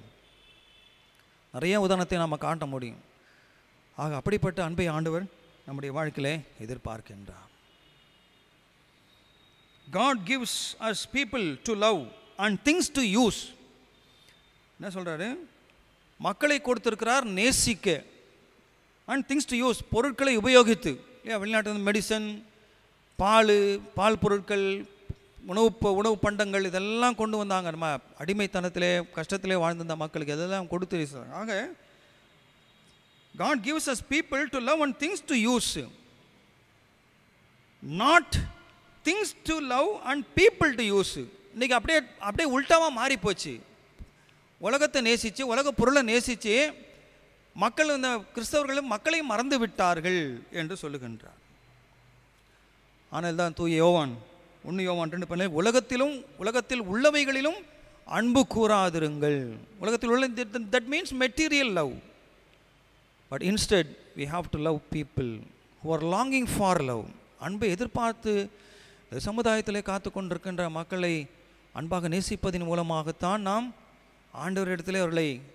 நிறைய உதாரணத்தை நாம் காட்ட முடியும் ஆக அப்படிப்பட்ட அன்பை ஆண்டவர் நம்முடைய வாழ்க்கையிலே எதிர்பார்க்கின்றார் God gives us people to love and things to use என்ன சொல்றாரு மக்களை கொடுத்திருக்கிறார் நேசிக்க அண்ட் திங்ஸ் டு யூஸ் பொருட்களை உபயோகித்து இல்லையா வெளிநாட்டு மெடிசன் பால் பால் பொருட்கள் உணவு ப- உணவு பண்டங்கள் இதெல்லாம் கொண்டு வந்தாங்க நம்ம அடிமைத்தனத்திலே கஷ்டத்திலே வாழ்ந்திருந்த மக்களுக்கு இதெல்லாம் கொடுத்து வீசுறாங்க. ஆக God gives us people to love and things to use not things to love and people to use இன்னைக்கு அப்படியே அப்படியே உல்டாவாக மாறி போச்சு உலகத்தை நேசித்து உலக பொருளை நேசித்து மக்கள் இந்த கிறிஸ்தவர்களும் மக்களையும் மறந்து விட்டார்கள் என்று சொல்லுகின்றார் ஆனால் தான் தூய யோவான் ஒன்று யோவான் ரெண்டு பண்ண உலகத்திலும் உலகத்தில் உள்ளவைகளிலும் அன்பு கூறாதிருங்கள் உலகத்தில் உள்ள that means material love but instead we have to love people who are longing for love அன்பை எதிர்பார்த்து இந்த சமுதாயத்திலே காத்து கொண்டிருக்கின்ற மக்களை அன்பாக நேசிப்பதின் மூலமாகத்தான் நாம் ஆண்டவரிடத்திலே அவர்களை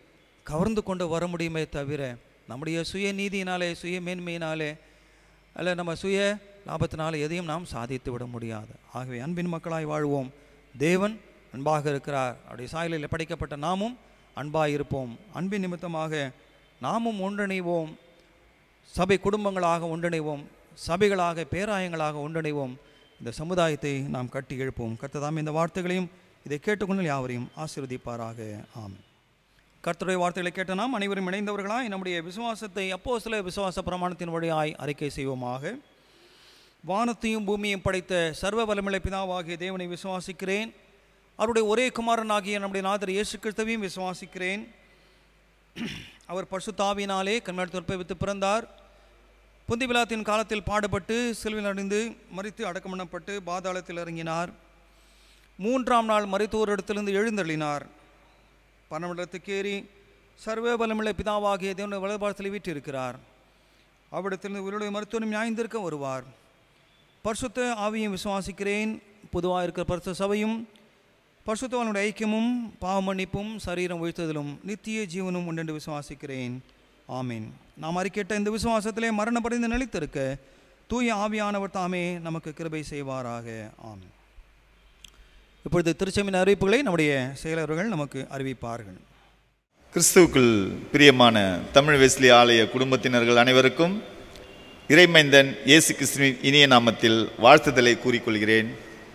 கவர்ந்து கொண்டு வர முடியுமே தவிர நம்முடைய சுய நீதியினாலே சுய மேன்மையினாலே அல்ல நம்ம சுய லாபத்தினாலே எதையும் நாம் சாதித்து விட முடியாது ஆகவே அன்பின் மக்களாய் வாழ்வோம் தேவன் அன்பாக இருக்கிறார் அவருடைய சாயலில் படைக்கப்பட்ட நாமும் அன்பாக இருப்போம் அன்பின் நிமித்தமாக நாமும் ஒன்றிணைவோம் சபை குடும்பங்களாக ஒன்றிணைவோம் சபைகளாக பேராயங்களாக ஒன்றிணைவோம் இந்த சமுதாயத்தை நாம் கட்டி எழுப்போம் கர்த்ததாம் இந்த வார்த்தைகளையும் இதை கேட்டுக்கொண்டு யாவரையும் ஆசீர்வதிப்பாராக ஆமென் கர்த்தருடைய வார்த்தைகளை கேட்ட நாம் அனைவரும் இணைந்தவர்களாய் நம்முடைய விசுவாசத்தை அப்போ சில விசுவாச பிரமாணத்தின் வழியாய் அறிக்கை செய்வோமாக வானத்தையும் பூமியையும் படைத்த சர்வ வல்லமில்லை பிதாவாகிய தேவனை விசுவாசிக்கிறேன் அவருடைய ஒரே குமாரனாகிய நம்முடைய நாதர் இயேசு கிறிஸ்துவையும் விசுவாசிக்கிறேன் அவர் பசுத்தாவினாலே கண்மணி வித்து பிறந்தார் புந்தி விழாத்தின் காலத்தில் பாடுபட்டு சிலுவில் அடைந்து மறித்து அடக்கம் பண்ணப்பட்டு பாதாளத்தில் இறங்கினார் மூன்றாம் நாள் மறித்தோரிடத்திலிருந்து எழுந்தள்ளினார் பணமிடத்துக்கு ஏறி சர்வ பலமுள்ள பிதாவாகிய தேவனுடைய வலதுபாரத்தில் வீற்றிருக்கிறார் அவ்விடத்திலிருந்து உயிருடைய மருத்துவம் நியாய்ந்திருக்க வருவார் பரிசுத்த ஆவியும் விசுவாசிக்கிறேன் பொதுவாக இருக்கிற பரிசு சபையும் பரிசுத்தவனுடைய ஐக்கியமும் பாவ மன்னிப்பும் சரீரம் உயர்த்துதலும் நித்திய ஜீவனும் உண்டென்று விசுவாசிக்கிறேன் ஆமீன் நாம் அறிக்கேட்ட இந்த விசுவாசத்திலே மரணப்படைந்து நிலைத்திருக்க தூய ஆவியானவர் தாமே நமக்கு கிருபை செய்வாராக ஆமீன் இப்பொழுது திருச்செமின் அறிவிப்புகளை நம்முடைய செயலர்கள் நமக்கு அறிவிப்பார்கள் கிறிஸ்துவுக்குள் பிரியமான தமிழ் வெஸ்லி ஆலய குடும்பத்தினர்கள் அனைவருக்கும் இறைமைந்தன் இயேசு கிறிஸ்துவின் இனிய நாமத்தில் வாழ்த்துதலை கூறிக்கொள்கிறேன்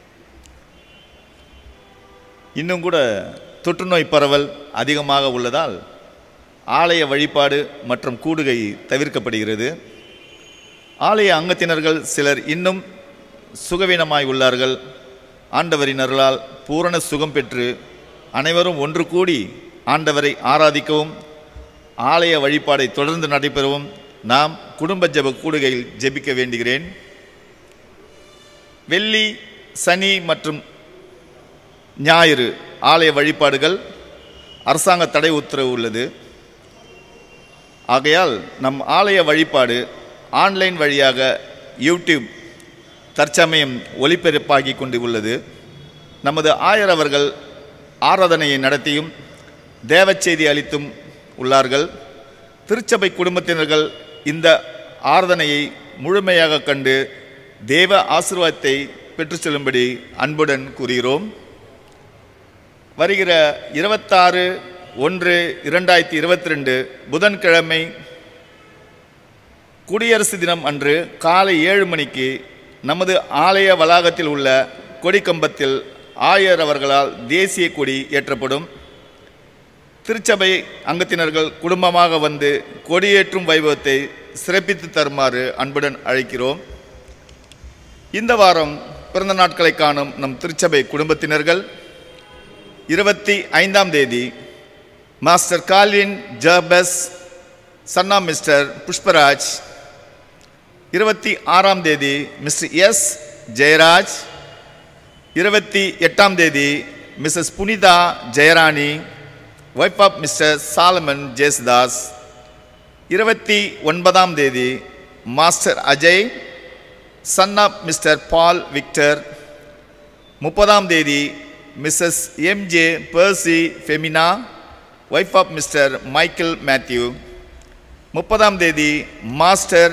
இன்னும் கூட தொற்றுநோய் பரவல் அதிகமாக உள்ளதால் ஆலய வழிபாடு மற்றும் கூடுகை தவிர்க்கப்படுகிறது ஆலய அங்கத்தினர்கள் சிலர் இன்னும் சுகவீனமாய் உள்ளார்கள் ஆண்டவரின் அருளால் பூரண சுகம் பெற்று அனைவரும் ஒன்று கூடி ஆண்டவரை ஆராதிக்கவும் ஆலய வழிபாடை தொடர்ந்து நடைபெறவும் நாம் குடும்ப ஜெப கூடுகையில் ஜெபிக்க வேண்டுகிறேன் வெள்ளி சனி மற்றும் ஞாயிறு ஆலய வழிபாடுகள் அரசாங்க தடை உத்தரவு உள்ளது ஆகையால் நம் ஆலய வழிபாடு ஆன்லைன் வழியாக யூடியூப் தற்சமயம் ஒளிபரப்பாகி கொண்டு உள்ளது நமது ஆயர் அவர்கள் ஆராதனையை நடத்தியும் தேவச்செய்தி அளித்தும் உள்ளார்கள் திருச்சபை குடும்பத்தினர்கள் இந்த ஆராதனையை முழுமையாக கண்டு தேவ ஆசீர்வாதத்தை பெற்றுச் செல்லும்படி அன்புடன் கூறுகிறோம் வருகிற இருபத்தாறு ஒன்று இரண்டாயிரத்தி இருபத்தி ரெண்டு புதன்கிழமை குடியரசு தினம் அன்று காலை ஏழு மணிக்கு நமது ஆலய வளாகத்தில் உள்ள கொடிக்கம்பத்தில் ஆயர் அவர்களால் தேசிய கொடி ஏற்றப்படும் திருச்சபை அங்கத்தினர்கள் குடும்பமாக வந்து கொடியேற்றும் வைபவத்தை சிறப்பித்து தருமாறு அன்புடன் அழைக்கிறோம் இந்த வாரம் பிறந்த நாட்களை காணும் நம் திருச்சபை குடும்பத்தினர்கள் இருபத்தி ஐந்தாம் தேதி மாஸ்டர் கால்வின் ஜர்பஸ் சன்னா மிஸ்டர் புஷ்பராஜ் இருபத்தி ஆறாம் தேதி மிஸ்டர் எஸ் ஜெயராஜ் இருபத்தி எட்டாம் தேதி Mrs Punitha Jayarani wife of Mr Solomon Jesudas இருபத்தி ஒன்பதாம் தேதி master Ajay son of Mr Paul Victor முப்பதாம் தேதி Mrs MJ Percy Femina wife of Mr Michael Matthew முப்பதாம் தேதி மாஸ்டர்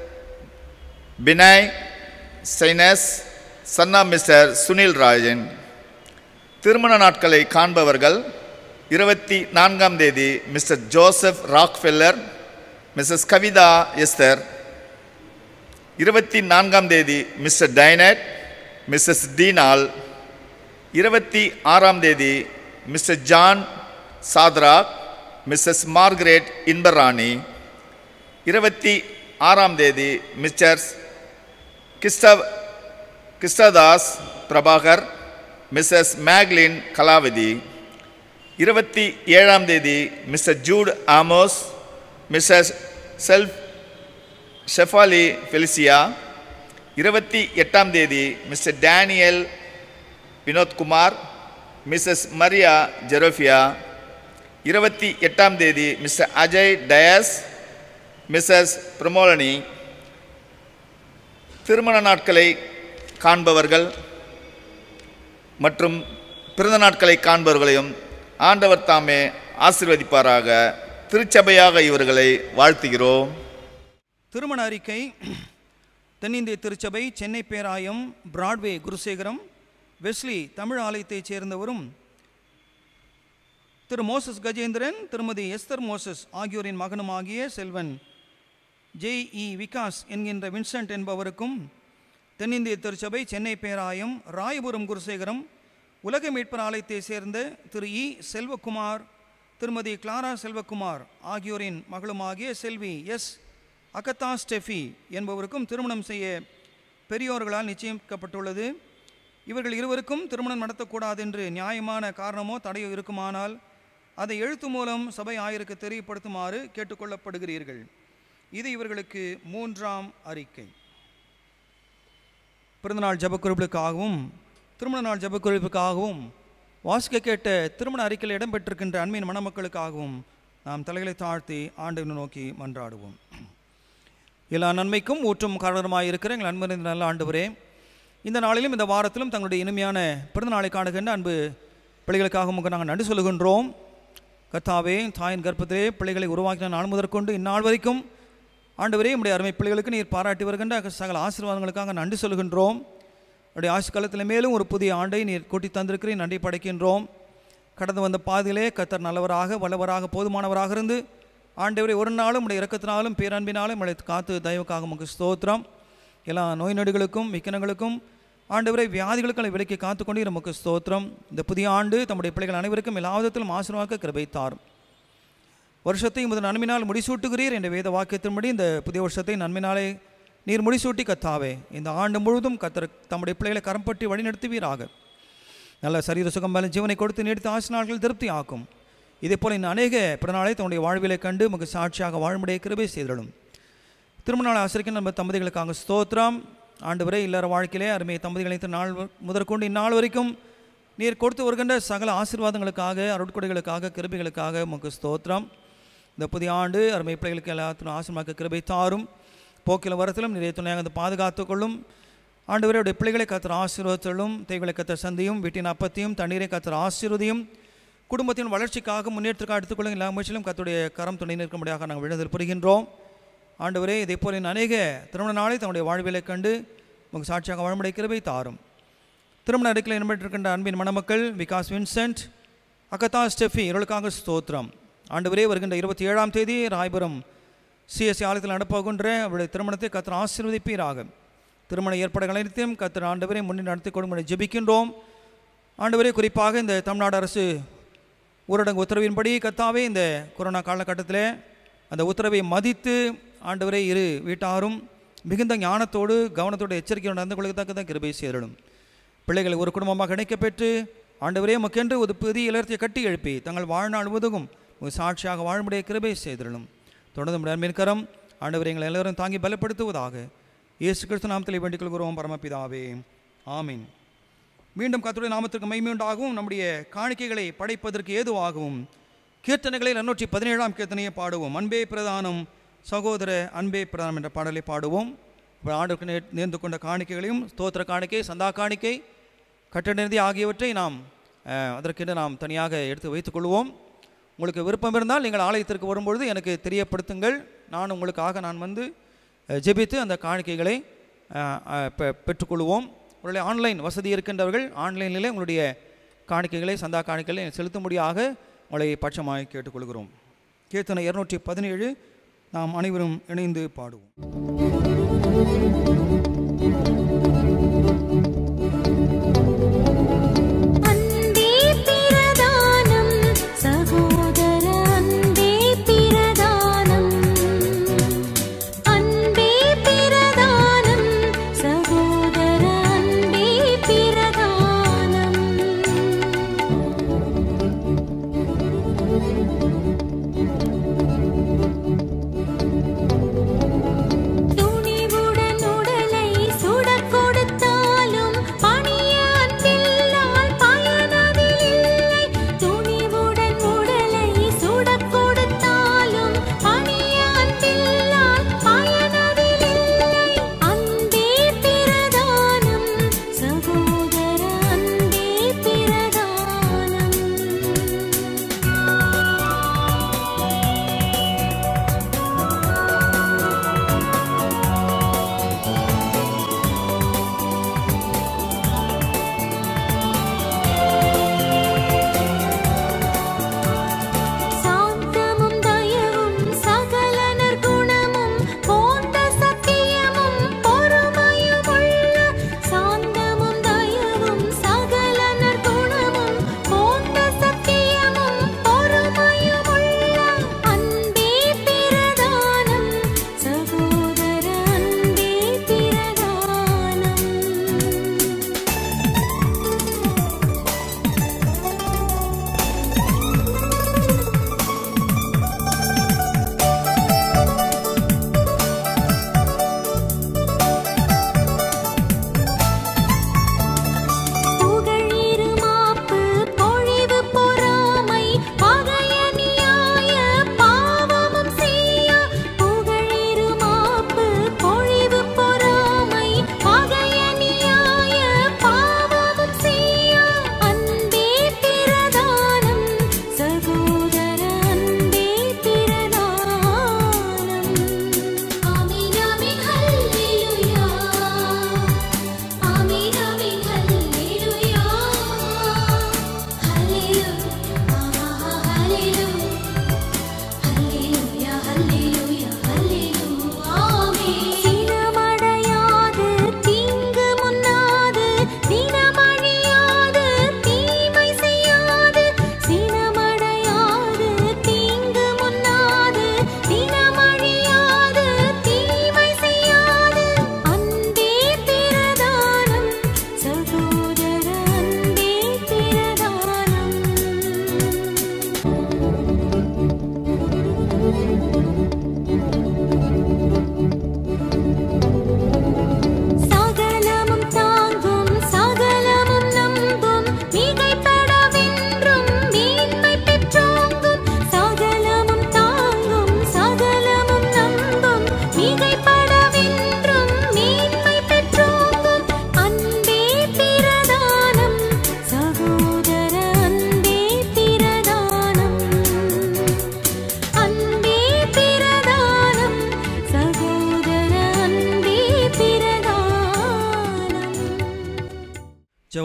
பினாய் சைனஸ் சன்னா மிஸ்டர் சுனில் ராஜன் திருமண நாட்களை காண்பவர்கள் இருபத்தி நான்காம் தேதி Mr Joseph Rockefeller Mrs Kavitha Esther இருபத்தி நான்காம் தேதி மிஸ்டர் டைனட் மிஸ்ஸஸ் டீனால் இருபத்தி ஆறாம் தேதி Mr John Shadrach Mrs Margaret Inbarani இருபத்தி ஆறாம் தேதி மிஸ்டர் கிறிஸ்டவ் கிருஷ்ணதாஸ் பிரபாகர் மிஸ்ஸஸ் மேக்லின் கலாவதி இருபத்தி ஏழாம் தேதி மிஸ்டர் ஜூட் ஆமோஸ் மிஸ்ஸஸ் செல்ஃப் ஷெஃபாலி ஃபெலிசியா இருபத்தி எட்டாம் தேதி Mr Daniel Vinodkumar Mrs Maria ஜெரோஃபியா இருபத்தி எட்டாம் தேதி Mr Ajay Dias Mrs Pramolani திருமண நாட்களை காண்பவர்கள் மற்றும் பிறந்த நாட்களை காண்பவர்களையும் ஆண்டவர் தாமே ஆசீர்வதிப்பாராக திருச்சபையாக இவர்களை வாழ்த்துகிறோம் திருமண அறிக்கை தென்னிந்திய திருச்சபை சென்னை பேராயம் பிராட்வே குருசேகரம் வெஸ்லி தமிழ் ஆலயத்தைச் சேர்ந்தவரும் திரு மோசஸ் கஜேந்திரன் திருமதி எஸ்தர் மோசஸ் ஆகியோரின் மகனுமாகிய செல்வன் ஜே இ விகாஸ் என்கின்ற வின்சென்ட் என்பவருக்கும் தென்னிந்திய திருச்சபை சென்னை பேராயம் ராயபுரம் குருசேகரம் உலக மீட்பர் ஆலயத்தைச் சேர்ந்த திரு இ செல்வகுமார் திருமதி கிளாரா செல்வகுமார் ஆகியோரின் மகளுமாகிய செல்வி எஸ் அகத்தா ஸ்டெஃபி என்பவருக்கும் திருமணம் செய்ய பெரியோர்களால் நிச்சயிக்கப்பட்டுள்ளது இவர்கள் இருவருக்கும் திருமணம் நடத்தக்கூடாது என்று நியாயமான காரணமோ தடையோ இருக்குமானால் அதை எழுத்து மூலம் சபை ஆயருக்கு தெரியப்படுத்துமாறு கேட்டுக்கொள்ளப்படுகிறீர்கள் இது இவர்களுக்கு மூன்றாம் அறிக்கை பிறந்தநாள் ஜபக்குறிப்புக்காகவும் திருமண நாள் ஜபக்குறிப்புக்காகவும் வாசிக்க கேட்ட திருமண அறிக்கையில் இடம்பெற்றிருக்கின்ற அன்பின் மணமக்களுக்காகவும் நாம் தலைகளை தாழ்த்தி ஆண்டவனை நோக்கி மன்றாடுவோம் எல்லா நன்மைக்கும் ஊற்றும் காரணமாய் இருக்கிற எங்கள் அன்பு நிறைந்த நல்ல ஆண்டவரே இந்த நாளிலும் இந்த வாரத்திலும் தங்களுடைய இனிமையான பிறந்த நாளை காணுகின்ற அன்பு பிள்ளைகளுக்காக உங்களுக்கு நாங்கள் நன்றி சொல்லுகின்றோம் கர்த்தாவே தாயின் கர்ப்பத்திலே பிள்ளைகளை உருவாக்கின நாள் முதற்கொண்டு இந்நாள் வரைக்கும் ஆண்டவரே நம்முடைய அருமை பிள்ளைகளுக்கு நீர் பாராட்டி வருகின்ற சகல ஆசீர்வாதங்களுக்காக நன்றி சொல்கின்றோம் உடைய ஆட்சி காலத்தில் மேலும் ஒரு புதிய ஆண்டை நீர் கூட்டி தந்திருக்கிறேன் நன்றி படைக்கின்றோம் கடந்து வந்த பாதையிலே கத்தர் நல்லவராக வல்லவராக போதுமானவராக இருந்து ஆண்டவரை ஒரு நாளும் உடைய இரக்கத்தினாலும் பேரன்பினாலும் உங்களை காத்து தயவுக்காக உமக்கு ஸ்தோத்திரம் எல்லா நோய் நொடிகளுக்கும் விக்கனங்களுக்கும் ஆண்டவரை வியாதிகளுக்களை விலக்கி காத்துக்கொண்டு நமக்கு ஸ்தோத்திரம் இந்த புதிய ஆண்டு தம்முடைய பிள்ளைகள் அனைவருக்கும் எல்லா விதத்திலும் ஆசீர்வாக்க கிருபை தாரும் வருஷத்தை உமது நன்மையினால் முடிசூட்டுகிறீர் என்ற வேத வாக்கியத்தின்படி இந்த புதிய வருஷத்தை நன்மையினாலே நீர் முடிசூட்டி கத்தாவே இந்த ஆண்டு முழுவதும் கத்தர் தம்முடைய பிள்ளைகளை கரம் பற்றி வழிநடத்துவீராக நல்ல சரீர சுகம் மேலும் ஜீவனை கொடுத்து நீடித்த ஆசை நாட்கள் திருப்தி ஆக்கும் இதே போல் இன்னும் அநேக பிறநாளை தன்னுடைய வாழ்விலை கண்டு உமக்கு சாட்சியாக வாழும்படிய கிருபை செய்திடும் திருமண நாள் ஆசிரிக்க நம்ம தம்பதிகளுக்காக ஸ்தோத்திரம் ஆண்டு வரை இல்லற வாழ்க்கையிலே அருமை தம்பதிகளை நாள் வ- முதற்கொண்டு இந்நாள் வரைக்கும் நீர் கொடுத்து வருகின்ற சகல ஆசீர்வாதங்களுக்காக அருட்கொடைகளுக்காக கிருபைகளுக்காக உமக்கு ஸ்தோத்திரம் இந்த புதிய ஆண்டு அருமை பிள்ளைகளுக்கு எல்லாத்திலும் ஆசீர்வாக்க கிருபை தாரும் போக்கில வரத்திலும் நிறைய துணையாக வந்து பாதுகாத்துக் கொள்ளும் ஆண்டவருடைய பிள்ளைகளை கத்தர் ஆசீர்வதித்தலும் தேவைகளை கத்தர் சந்தியும் வீட்டின் அப்பத்தையும் தண்ணீரை கத்தர் ஆசீர்வதியும் குடும்பத்தின் வளர்ச்சிக்காக முன்னேற்றத்துக்காக எடுத்துக்கொள்ளும் எல்லா முயற்சியிலும் கத்துடைய கரம் துணை நிற்கும்படியாக நாங்கள் விழுந்தல் புரிகின்றோம் ஆண்டவரே இதே போல இன்னும் அநேக திருமண நாளை தன்னுடைய வாழ்விலை கண்டு உங்கள் சாட்சியாக வாழமுடைய கிருபை தாரும் திருமண அறிக்கையில் இடம்பெற்றிருக்கின்ற அன்பின் மணமக்கள் விகாஸ் வின்சென்ட் அகதா ஸ்டெஃபி இவர்களுக்காக ஸ்தோத்திரம் ஆண்டவரே வருகின்ற இருபத்தி ஏழாம் தேதி ராயபுரம் சிஎஸ்சி ஆலயத்தில் நடப்போகின்ற அவருடைய திருமணத்தை கத்தர் ஆசீர்வதிப்பீராக திருமண ஏற்பாடுகள் அனைத்தையும் கத்தர் ஆண்டவரை முன்னே நடத்தி கொடுங்க ஜெபிக்கின்றோம் ஆண்டவரே குறிப்பாக இந்த தமிழ்நாடு அரசு ஊரடங்கு உத்தரவின்படி கத்தாவே இந்த கொரோனா காலகட்டத்தில் அந்த உத்தரவை மதித்து ஆண்டவரே இரு வீட்டாரும் மிகுந்த ஞானத்தோடு கவனத்தோடு எச்சரிக்கையோடு நடந்து கொள்ளத்தக்கதான் கிருபை சேரணும் பிள்ளைகளை ஒரு குடும்பமாக இணைக்கப்பெற்று ஆண்டவரே மக்கென்று ஒரு புதிய இலர்த்தியை கட்டி எழுப்பி தங்கள் வாழ்நாள் முதுகும் ஒரு சாட்சியாக வாழும்படிய கிருபை செய்திடணும் தொடர்ந்து நம்முடைய அன்பின் கரம் ஆண்டவரை எங்களை எல்லோரும் தாங்கி பலப்படுத்துவதாக இயேசு கிறிஸ்து நாமத்தில் வேண்டிக் கொள்கிறோம் பரமபிதாவே ஆமீன் மீண்டும் கர்த்தருடைய நாமத்திற்கு மைமையுண்டாகவும் நம்முடைய காணிக்கைகளை படைப்பதற்கு ஏதுவாகவும் கீர்த்தனைகளில் நன்னூற்றி பதினேழாம் கீர்த்தனையை பாடுவோம் அன்பே பிரதானம் சகோதர அன்பே பிரதானம் என்ற பாடலை பாடுவோம் இப்போ ஆண்டுக்கு நே நேர்ந்து கொண்ட காணிக்கைகளையும் ஸ்தோத்திர காணிக்கை சந்தா காணிக்கை கட்டட நிதி ஆகியவற்றை நாம் அஹ், அதற்கென்று நாம் தனியாக எடுத்து வைத்துக்கொள்வோம் உங்களுக்கு விருப்பம் இருந்தால் நீங்கள் ஆலயத்திற்கு வரும்பொழுது எனக்கு தெரியப்படுத்துங்கள் நான் உங்களுக்காக நான் வந்து அஹ், ஜெபித்து அந்த காணிக்கைகளை அஹ், அஹ், பெ- பெற்றுக்கொள்வோம் ஒருவேளை ஆன்லைன் வசதி இருக்கின்றவர்கள் ஆன்லைனிலே உங்களுடைய காணிக்கைகளை சந்தா காணிக்கைகளை செலுத்தும்படியாக உங்களை பட்சமாக கேட்டுக்கொள்கிறோம் கீர்த்தனை இருநூற்றி பதினேழு நாம் அனைவரும் இணைந்து பாடுவோம் அன்பே பிரதானம் சகோதர அன்பே பிரதானம் அன்பே பிரதானம் சகோதர அன்பே பிரதானம் துணிவுடன் உடல்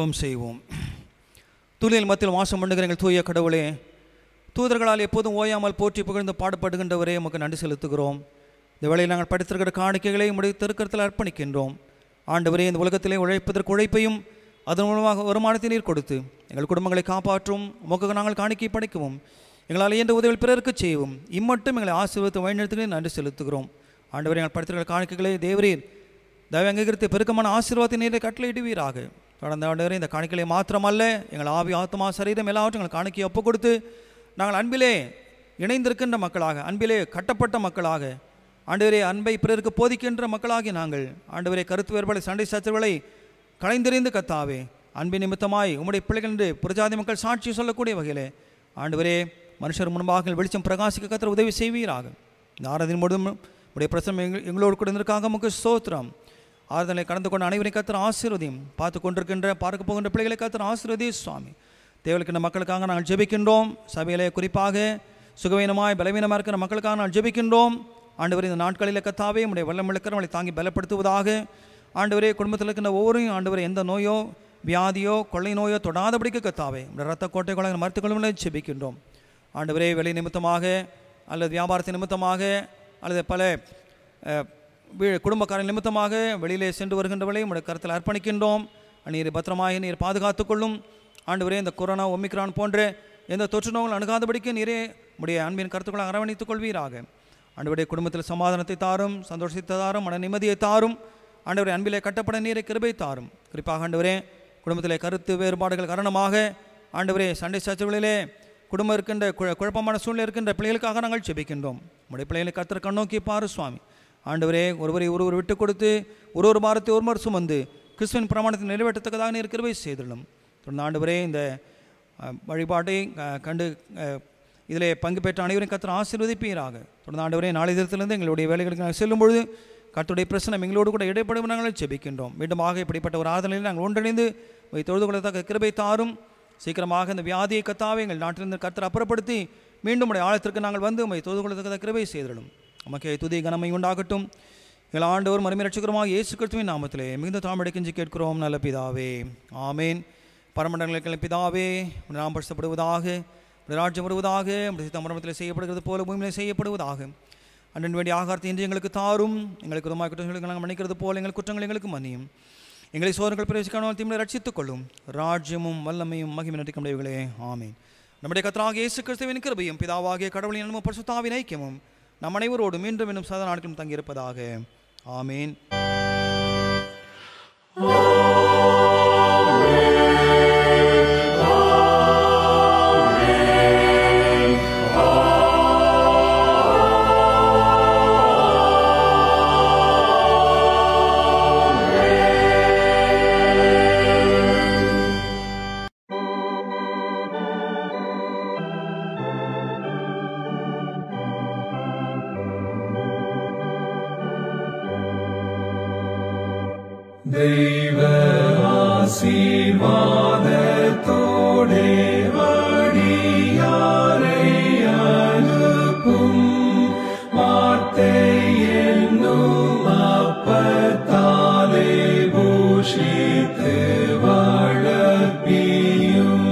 ஜெபம் செய்வோம் துளியில் மத்தியில் வாசம் பண்ணுகிற எங்கள் தூய கடவுளே தூதர்களால் எப்போதும் ஓயாமல் போற்றி புகழ்ந்து பாடுபடுகின்றவரே உமக்கு நன்றி செலுத்துகிறோம் இந்த வேளையில் நாங்கள் படித்திருக்கிற காணிக்கைகளை உடைய திருக்கரத்தில் அர்ப்பணிக்கின்றோம் ஆண்டவரே இந்த உலகத்திலே உழைப்பதற்கு உழைப்பையும் அதன் மூலமாக வருமானத்தை நீர் கொடுத்து எங்கள் குடும்பங்களை காப்பாற்றும் உமக்கு நாங்கள் காணிக்கை படைக்கவும் எங்களால் இயன்ற உதவிகள் பிறருக்கு செய்யவும் இம்மட்டும் எங்களை ஆசீர்வத்து வழிநடத்துகிறேன் நன்றி செலுத்துகிறோம் ஆண்டவரே எங்கள் படித்திருக்கிற காணிக்கைகளை தேவரீர் தயவு அங்கீகரித்து பெருக்கமான ஆசீர்வாதத்தை நீரை கட்டளையிடுவீராக கடந்த ஆண்டவரே இந்த காணிக்கைகளை மாத்திரமல்ல எங்கள் ஆவி ஆத்மா சரீரம் எல்லாவற்றும் எங்கள் காணிக்கையை ஒப்புக் கொடுத்து நாங்கள் அன்பிலே இணைந்திருக்கின்ற மக்களாக அன்பிலே கட்டப்பட்ட மக்களாக ஆண்டவரே அன்பை பிறருக்கு போதிக்கின்ற மக்களாகி நாங்கள் ஆண்டவரே கருத்து வேறுபாடு சண்டை சச்சரவுகளை களைந்தெறிந்து கத்தாவே அன்பின் நிமித்தமாய் உம்முடைய பிள்ளைகள் என்று புரஜாதி மக்கள் சாட்சி சொல்லக்கூடிய வகையிலே ஆண்டவரே மனுஷர் முன்பாக வெளிச்சம் பிரகாசிக்க கத்திர உதவி செய்வீராக இந்த ஆராதனை முழுவதும் உடைய பிரசனம் எங்கள் எங்களோடு கூட இருந்திருக்காக நமக்கு ஸ்தோத்திரம் ஆராதனை கடந்து கொண்ட அனைவரையும் கத்திர ஆசீர்வதியும் பார்த்து கொண்டிருக்கின்ற பார்க்க போகின்ற பிள்ளைகளை கத்திர ஆசீர்வதி சுவாமி தேவலுக்கின்ற மக்களுக்காக நாங்கள் ஜெபிக்கின்றோம் சபையிலே குறிப்பாக சுகவீனமாய் பலவீனமாக இருக்கிற மக்களுக்காக நாங்கள் ஜெபிக்கின்றோம் ஆண்டவர் இந்த நாட்களில் கத்தாவே உடைய வெள்ளம் இழக்கிறவங்களை தாங்கி பலப்படுத்துவதாக ஆண்டவரே குடும்பத்தில் இருக்கின்ற ஒவ்வொருவரையும் ஆண்டவர் எந்த நோயோ வியாதியோ கொள்ளை நோயோ தொடாதபடிக்கு கத்தாவே இந்த ரத்த கோட்டைகளை மருத்துவங்களும் ஜெபிக்கின்றோம் ஆண்டவரே வெளி நிமித்தமாக அல்லது வியாபாரத்தின் நிமித்தமாக அல்லது பல அஹ், வீ- குடும்பக்காரன் நிமித்தமாக வெளியிலே சென்று வருகின்றவளை உடைய கருத்தில் அர்ப்பணிக்கின்றோம் நீர் பத்திரமாக நீர் பாதுகாத்துக்கொள்ளும் ஆண்டவரே இந்த கொரோனா ஒமிக்ரான் போன்ற எந்த தொற்று நோய்கள் அணுகாதபடிக்கு நீரே உடைய அன்பின் கருத்துக்களை அரவணைத்துக் கொள்வீராக ஆண்டவருடைய குடும்பத்தில் சமாதானத்தை தாரும் சந்தோஷத்தை தாரும் மன நிம்மதியை தாரும் ஆண்டவரே அன்பிலே கட்டப்பட நீரை கிருபை தாரும் குறிப்பாக ஆண்டவரே குடும்பத்திலே கருத்து வேறுபாடுகள் காரணமாக ஆண்டவரே சண்டை சச்சரவுகளிலே குடும்பம் இருக்கின்ற கு- குழப்பமான சூழ்நிலை இருக்கின்ற பிள்ளைகளுக்காக நாங்கள் ஜெபிக்கின்றோம் உடைய பிள்ளைகளை கத்தர் கண்ணோக்கி பாரு சுவாமி ஆண்டவரே ஒருவரை ஒருவர் விட்டு கொடுத்து ஒரு ஒரு பாரத்தை ஒருவர் சுமந்து கிறிஸ்துவின் பிரமாணத்தை நிறைவேற்றத்தக்கதாக நீர் கிருபை செய்துள்ளோம் தொடர்ந்து ஆண்டவரே இந்த அஹ், வழிபாட்டை அஹ், கண்டு அஹ், இதிலே பங்கு பெற்ற அனைவரையும் கத்தர் ஆசீர்வதிப்பீராக தொடர்ந்து ஆண்டவரே நாளை தினத்திலிருந்து எங்களுடைய வேலைகளுக்கு நாங்கள் செல்லும் பொழுது கர்த்தருடைய பிரச்சனை எங்களோடு கூட இடைப்படும் நாங்கள் ஜெபிக்கின்றோம் மீண்டுமாக இப்படிப்பட்ட ஒரு ஆதரவில் நாங்கள் ஒன்றிணைந்து உம்மை தொழுது கொள்ளத்தக்க கிருபை தாரும் சீக்கிரமாக இந்த வியாதியை கத்தாவே எங்கள் நாட்டிலிருந்து கர்த்தர் அப்புறப்படுத்தி மீண்டும் உடைய ஆழத்திற்கு நாங்கள் வந்து உம்மை தொழுது கொள்ளத்தக்க கிருபை செய்திடும் உமக்கே துதி கனமை உண்டாகட்டும் எங்கள் ஆண்டவர் மறுமை ரட்சகரமாக இயேசு கிறிஸ்துவின் நாமத்திலே மிகுந்த தாமடை கெஞ்சி கேட்கிறோம் நல்ல பிதாவே ஆமேன் பரமண்டலங்களுக்கு பிதாவே உம்முடைய நாம் படுத்தப்படுவதாக உம்முடைய ராஜ்யம் வருவதாக உடைய தமரமத்தில் செய்யப்படுகிறது போல பூமியிலே செய்யப்படுவதாக அண்ணன் வேண்டிய ஆகாரத்தை இன்று எங்களுக்கு தாரும் எங்களுக்கு ருமாய் குற்றங்களுக்கு நாங்கள் மன்னிக்கிறது போல எங்கள் குற்றங்கள் எங்களுக்கு மன்னியும் எங்களை சோதனைகள் பிரவேசிக்காமல் தீமை ரட்சித்துக் கொள்ளும் ராஜ்யமும் வல்லமையும் மகிமை நட்டிக்கமுடையவர்களே ஆமீன் நம்முடைய கத்தராக இயேசு கிறிஸ்துவின் கிருபையும் பிதாவாகிய கடவுளின் அன்பும் பரிசுத்தாவின் ஐக்கியமும் நம் அனைவரோடு மீண்டும் இன்னும் சதா நாட்களும் தங்கியிருப்பதாக ஆமீன் தெய்வ ஆசீர்வாதத்தோடே வழியாரை அனுப்பும் வார்த்தை என்னும் அப்பத்தாலே பூஷித்து வளர்ப்பியும்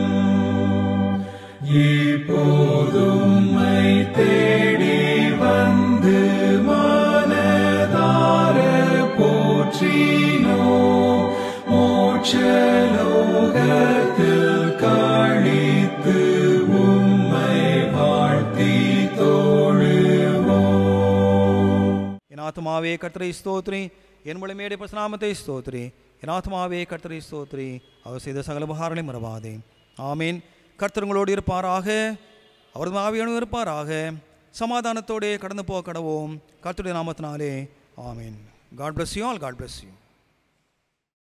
இப்போதும்மை தேடி வந்து மனதார போற்றினோ மோட்சலோகத்தில் கழித்து உம்மை வாழ்த்தி தோழுவோம் என் ஆத்மாவே கர்த்தரை ஸ்தோத்ரி என் மூலமேடைய பிரசனாமத்தை ஸ்தோத்ரி என் ஆத்மாவே கர்த்தரை ஸ்தோத்ரி அவர் செய்த சகல உபகாரங்களை மறவாதே ஆமீன் கர்த்தர் உங்களோடு இருப்பாராக அவரது ஆவியானும் இருப்பாராக சமாதானத்தோடே கடந்து போக கடவோம் கர்த்தருடைய நாமத்தினாலே ஆமீன் God bless you all God bless you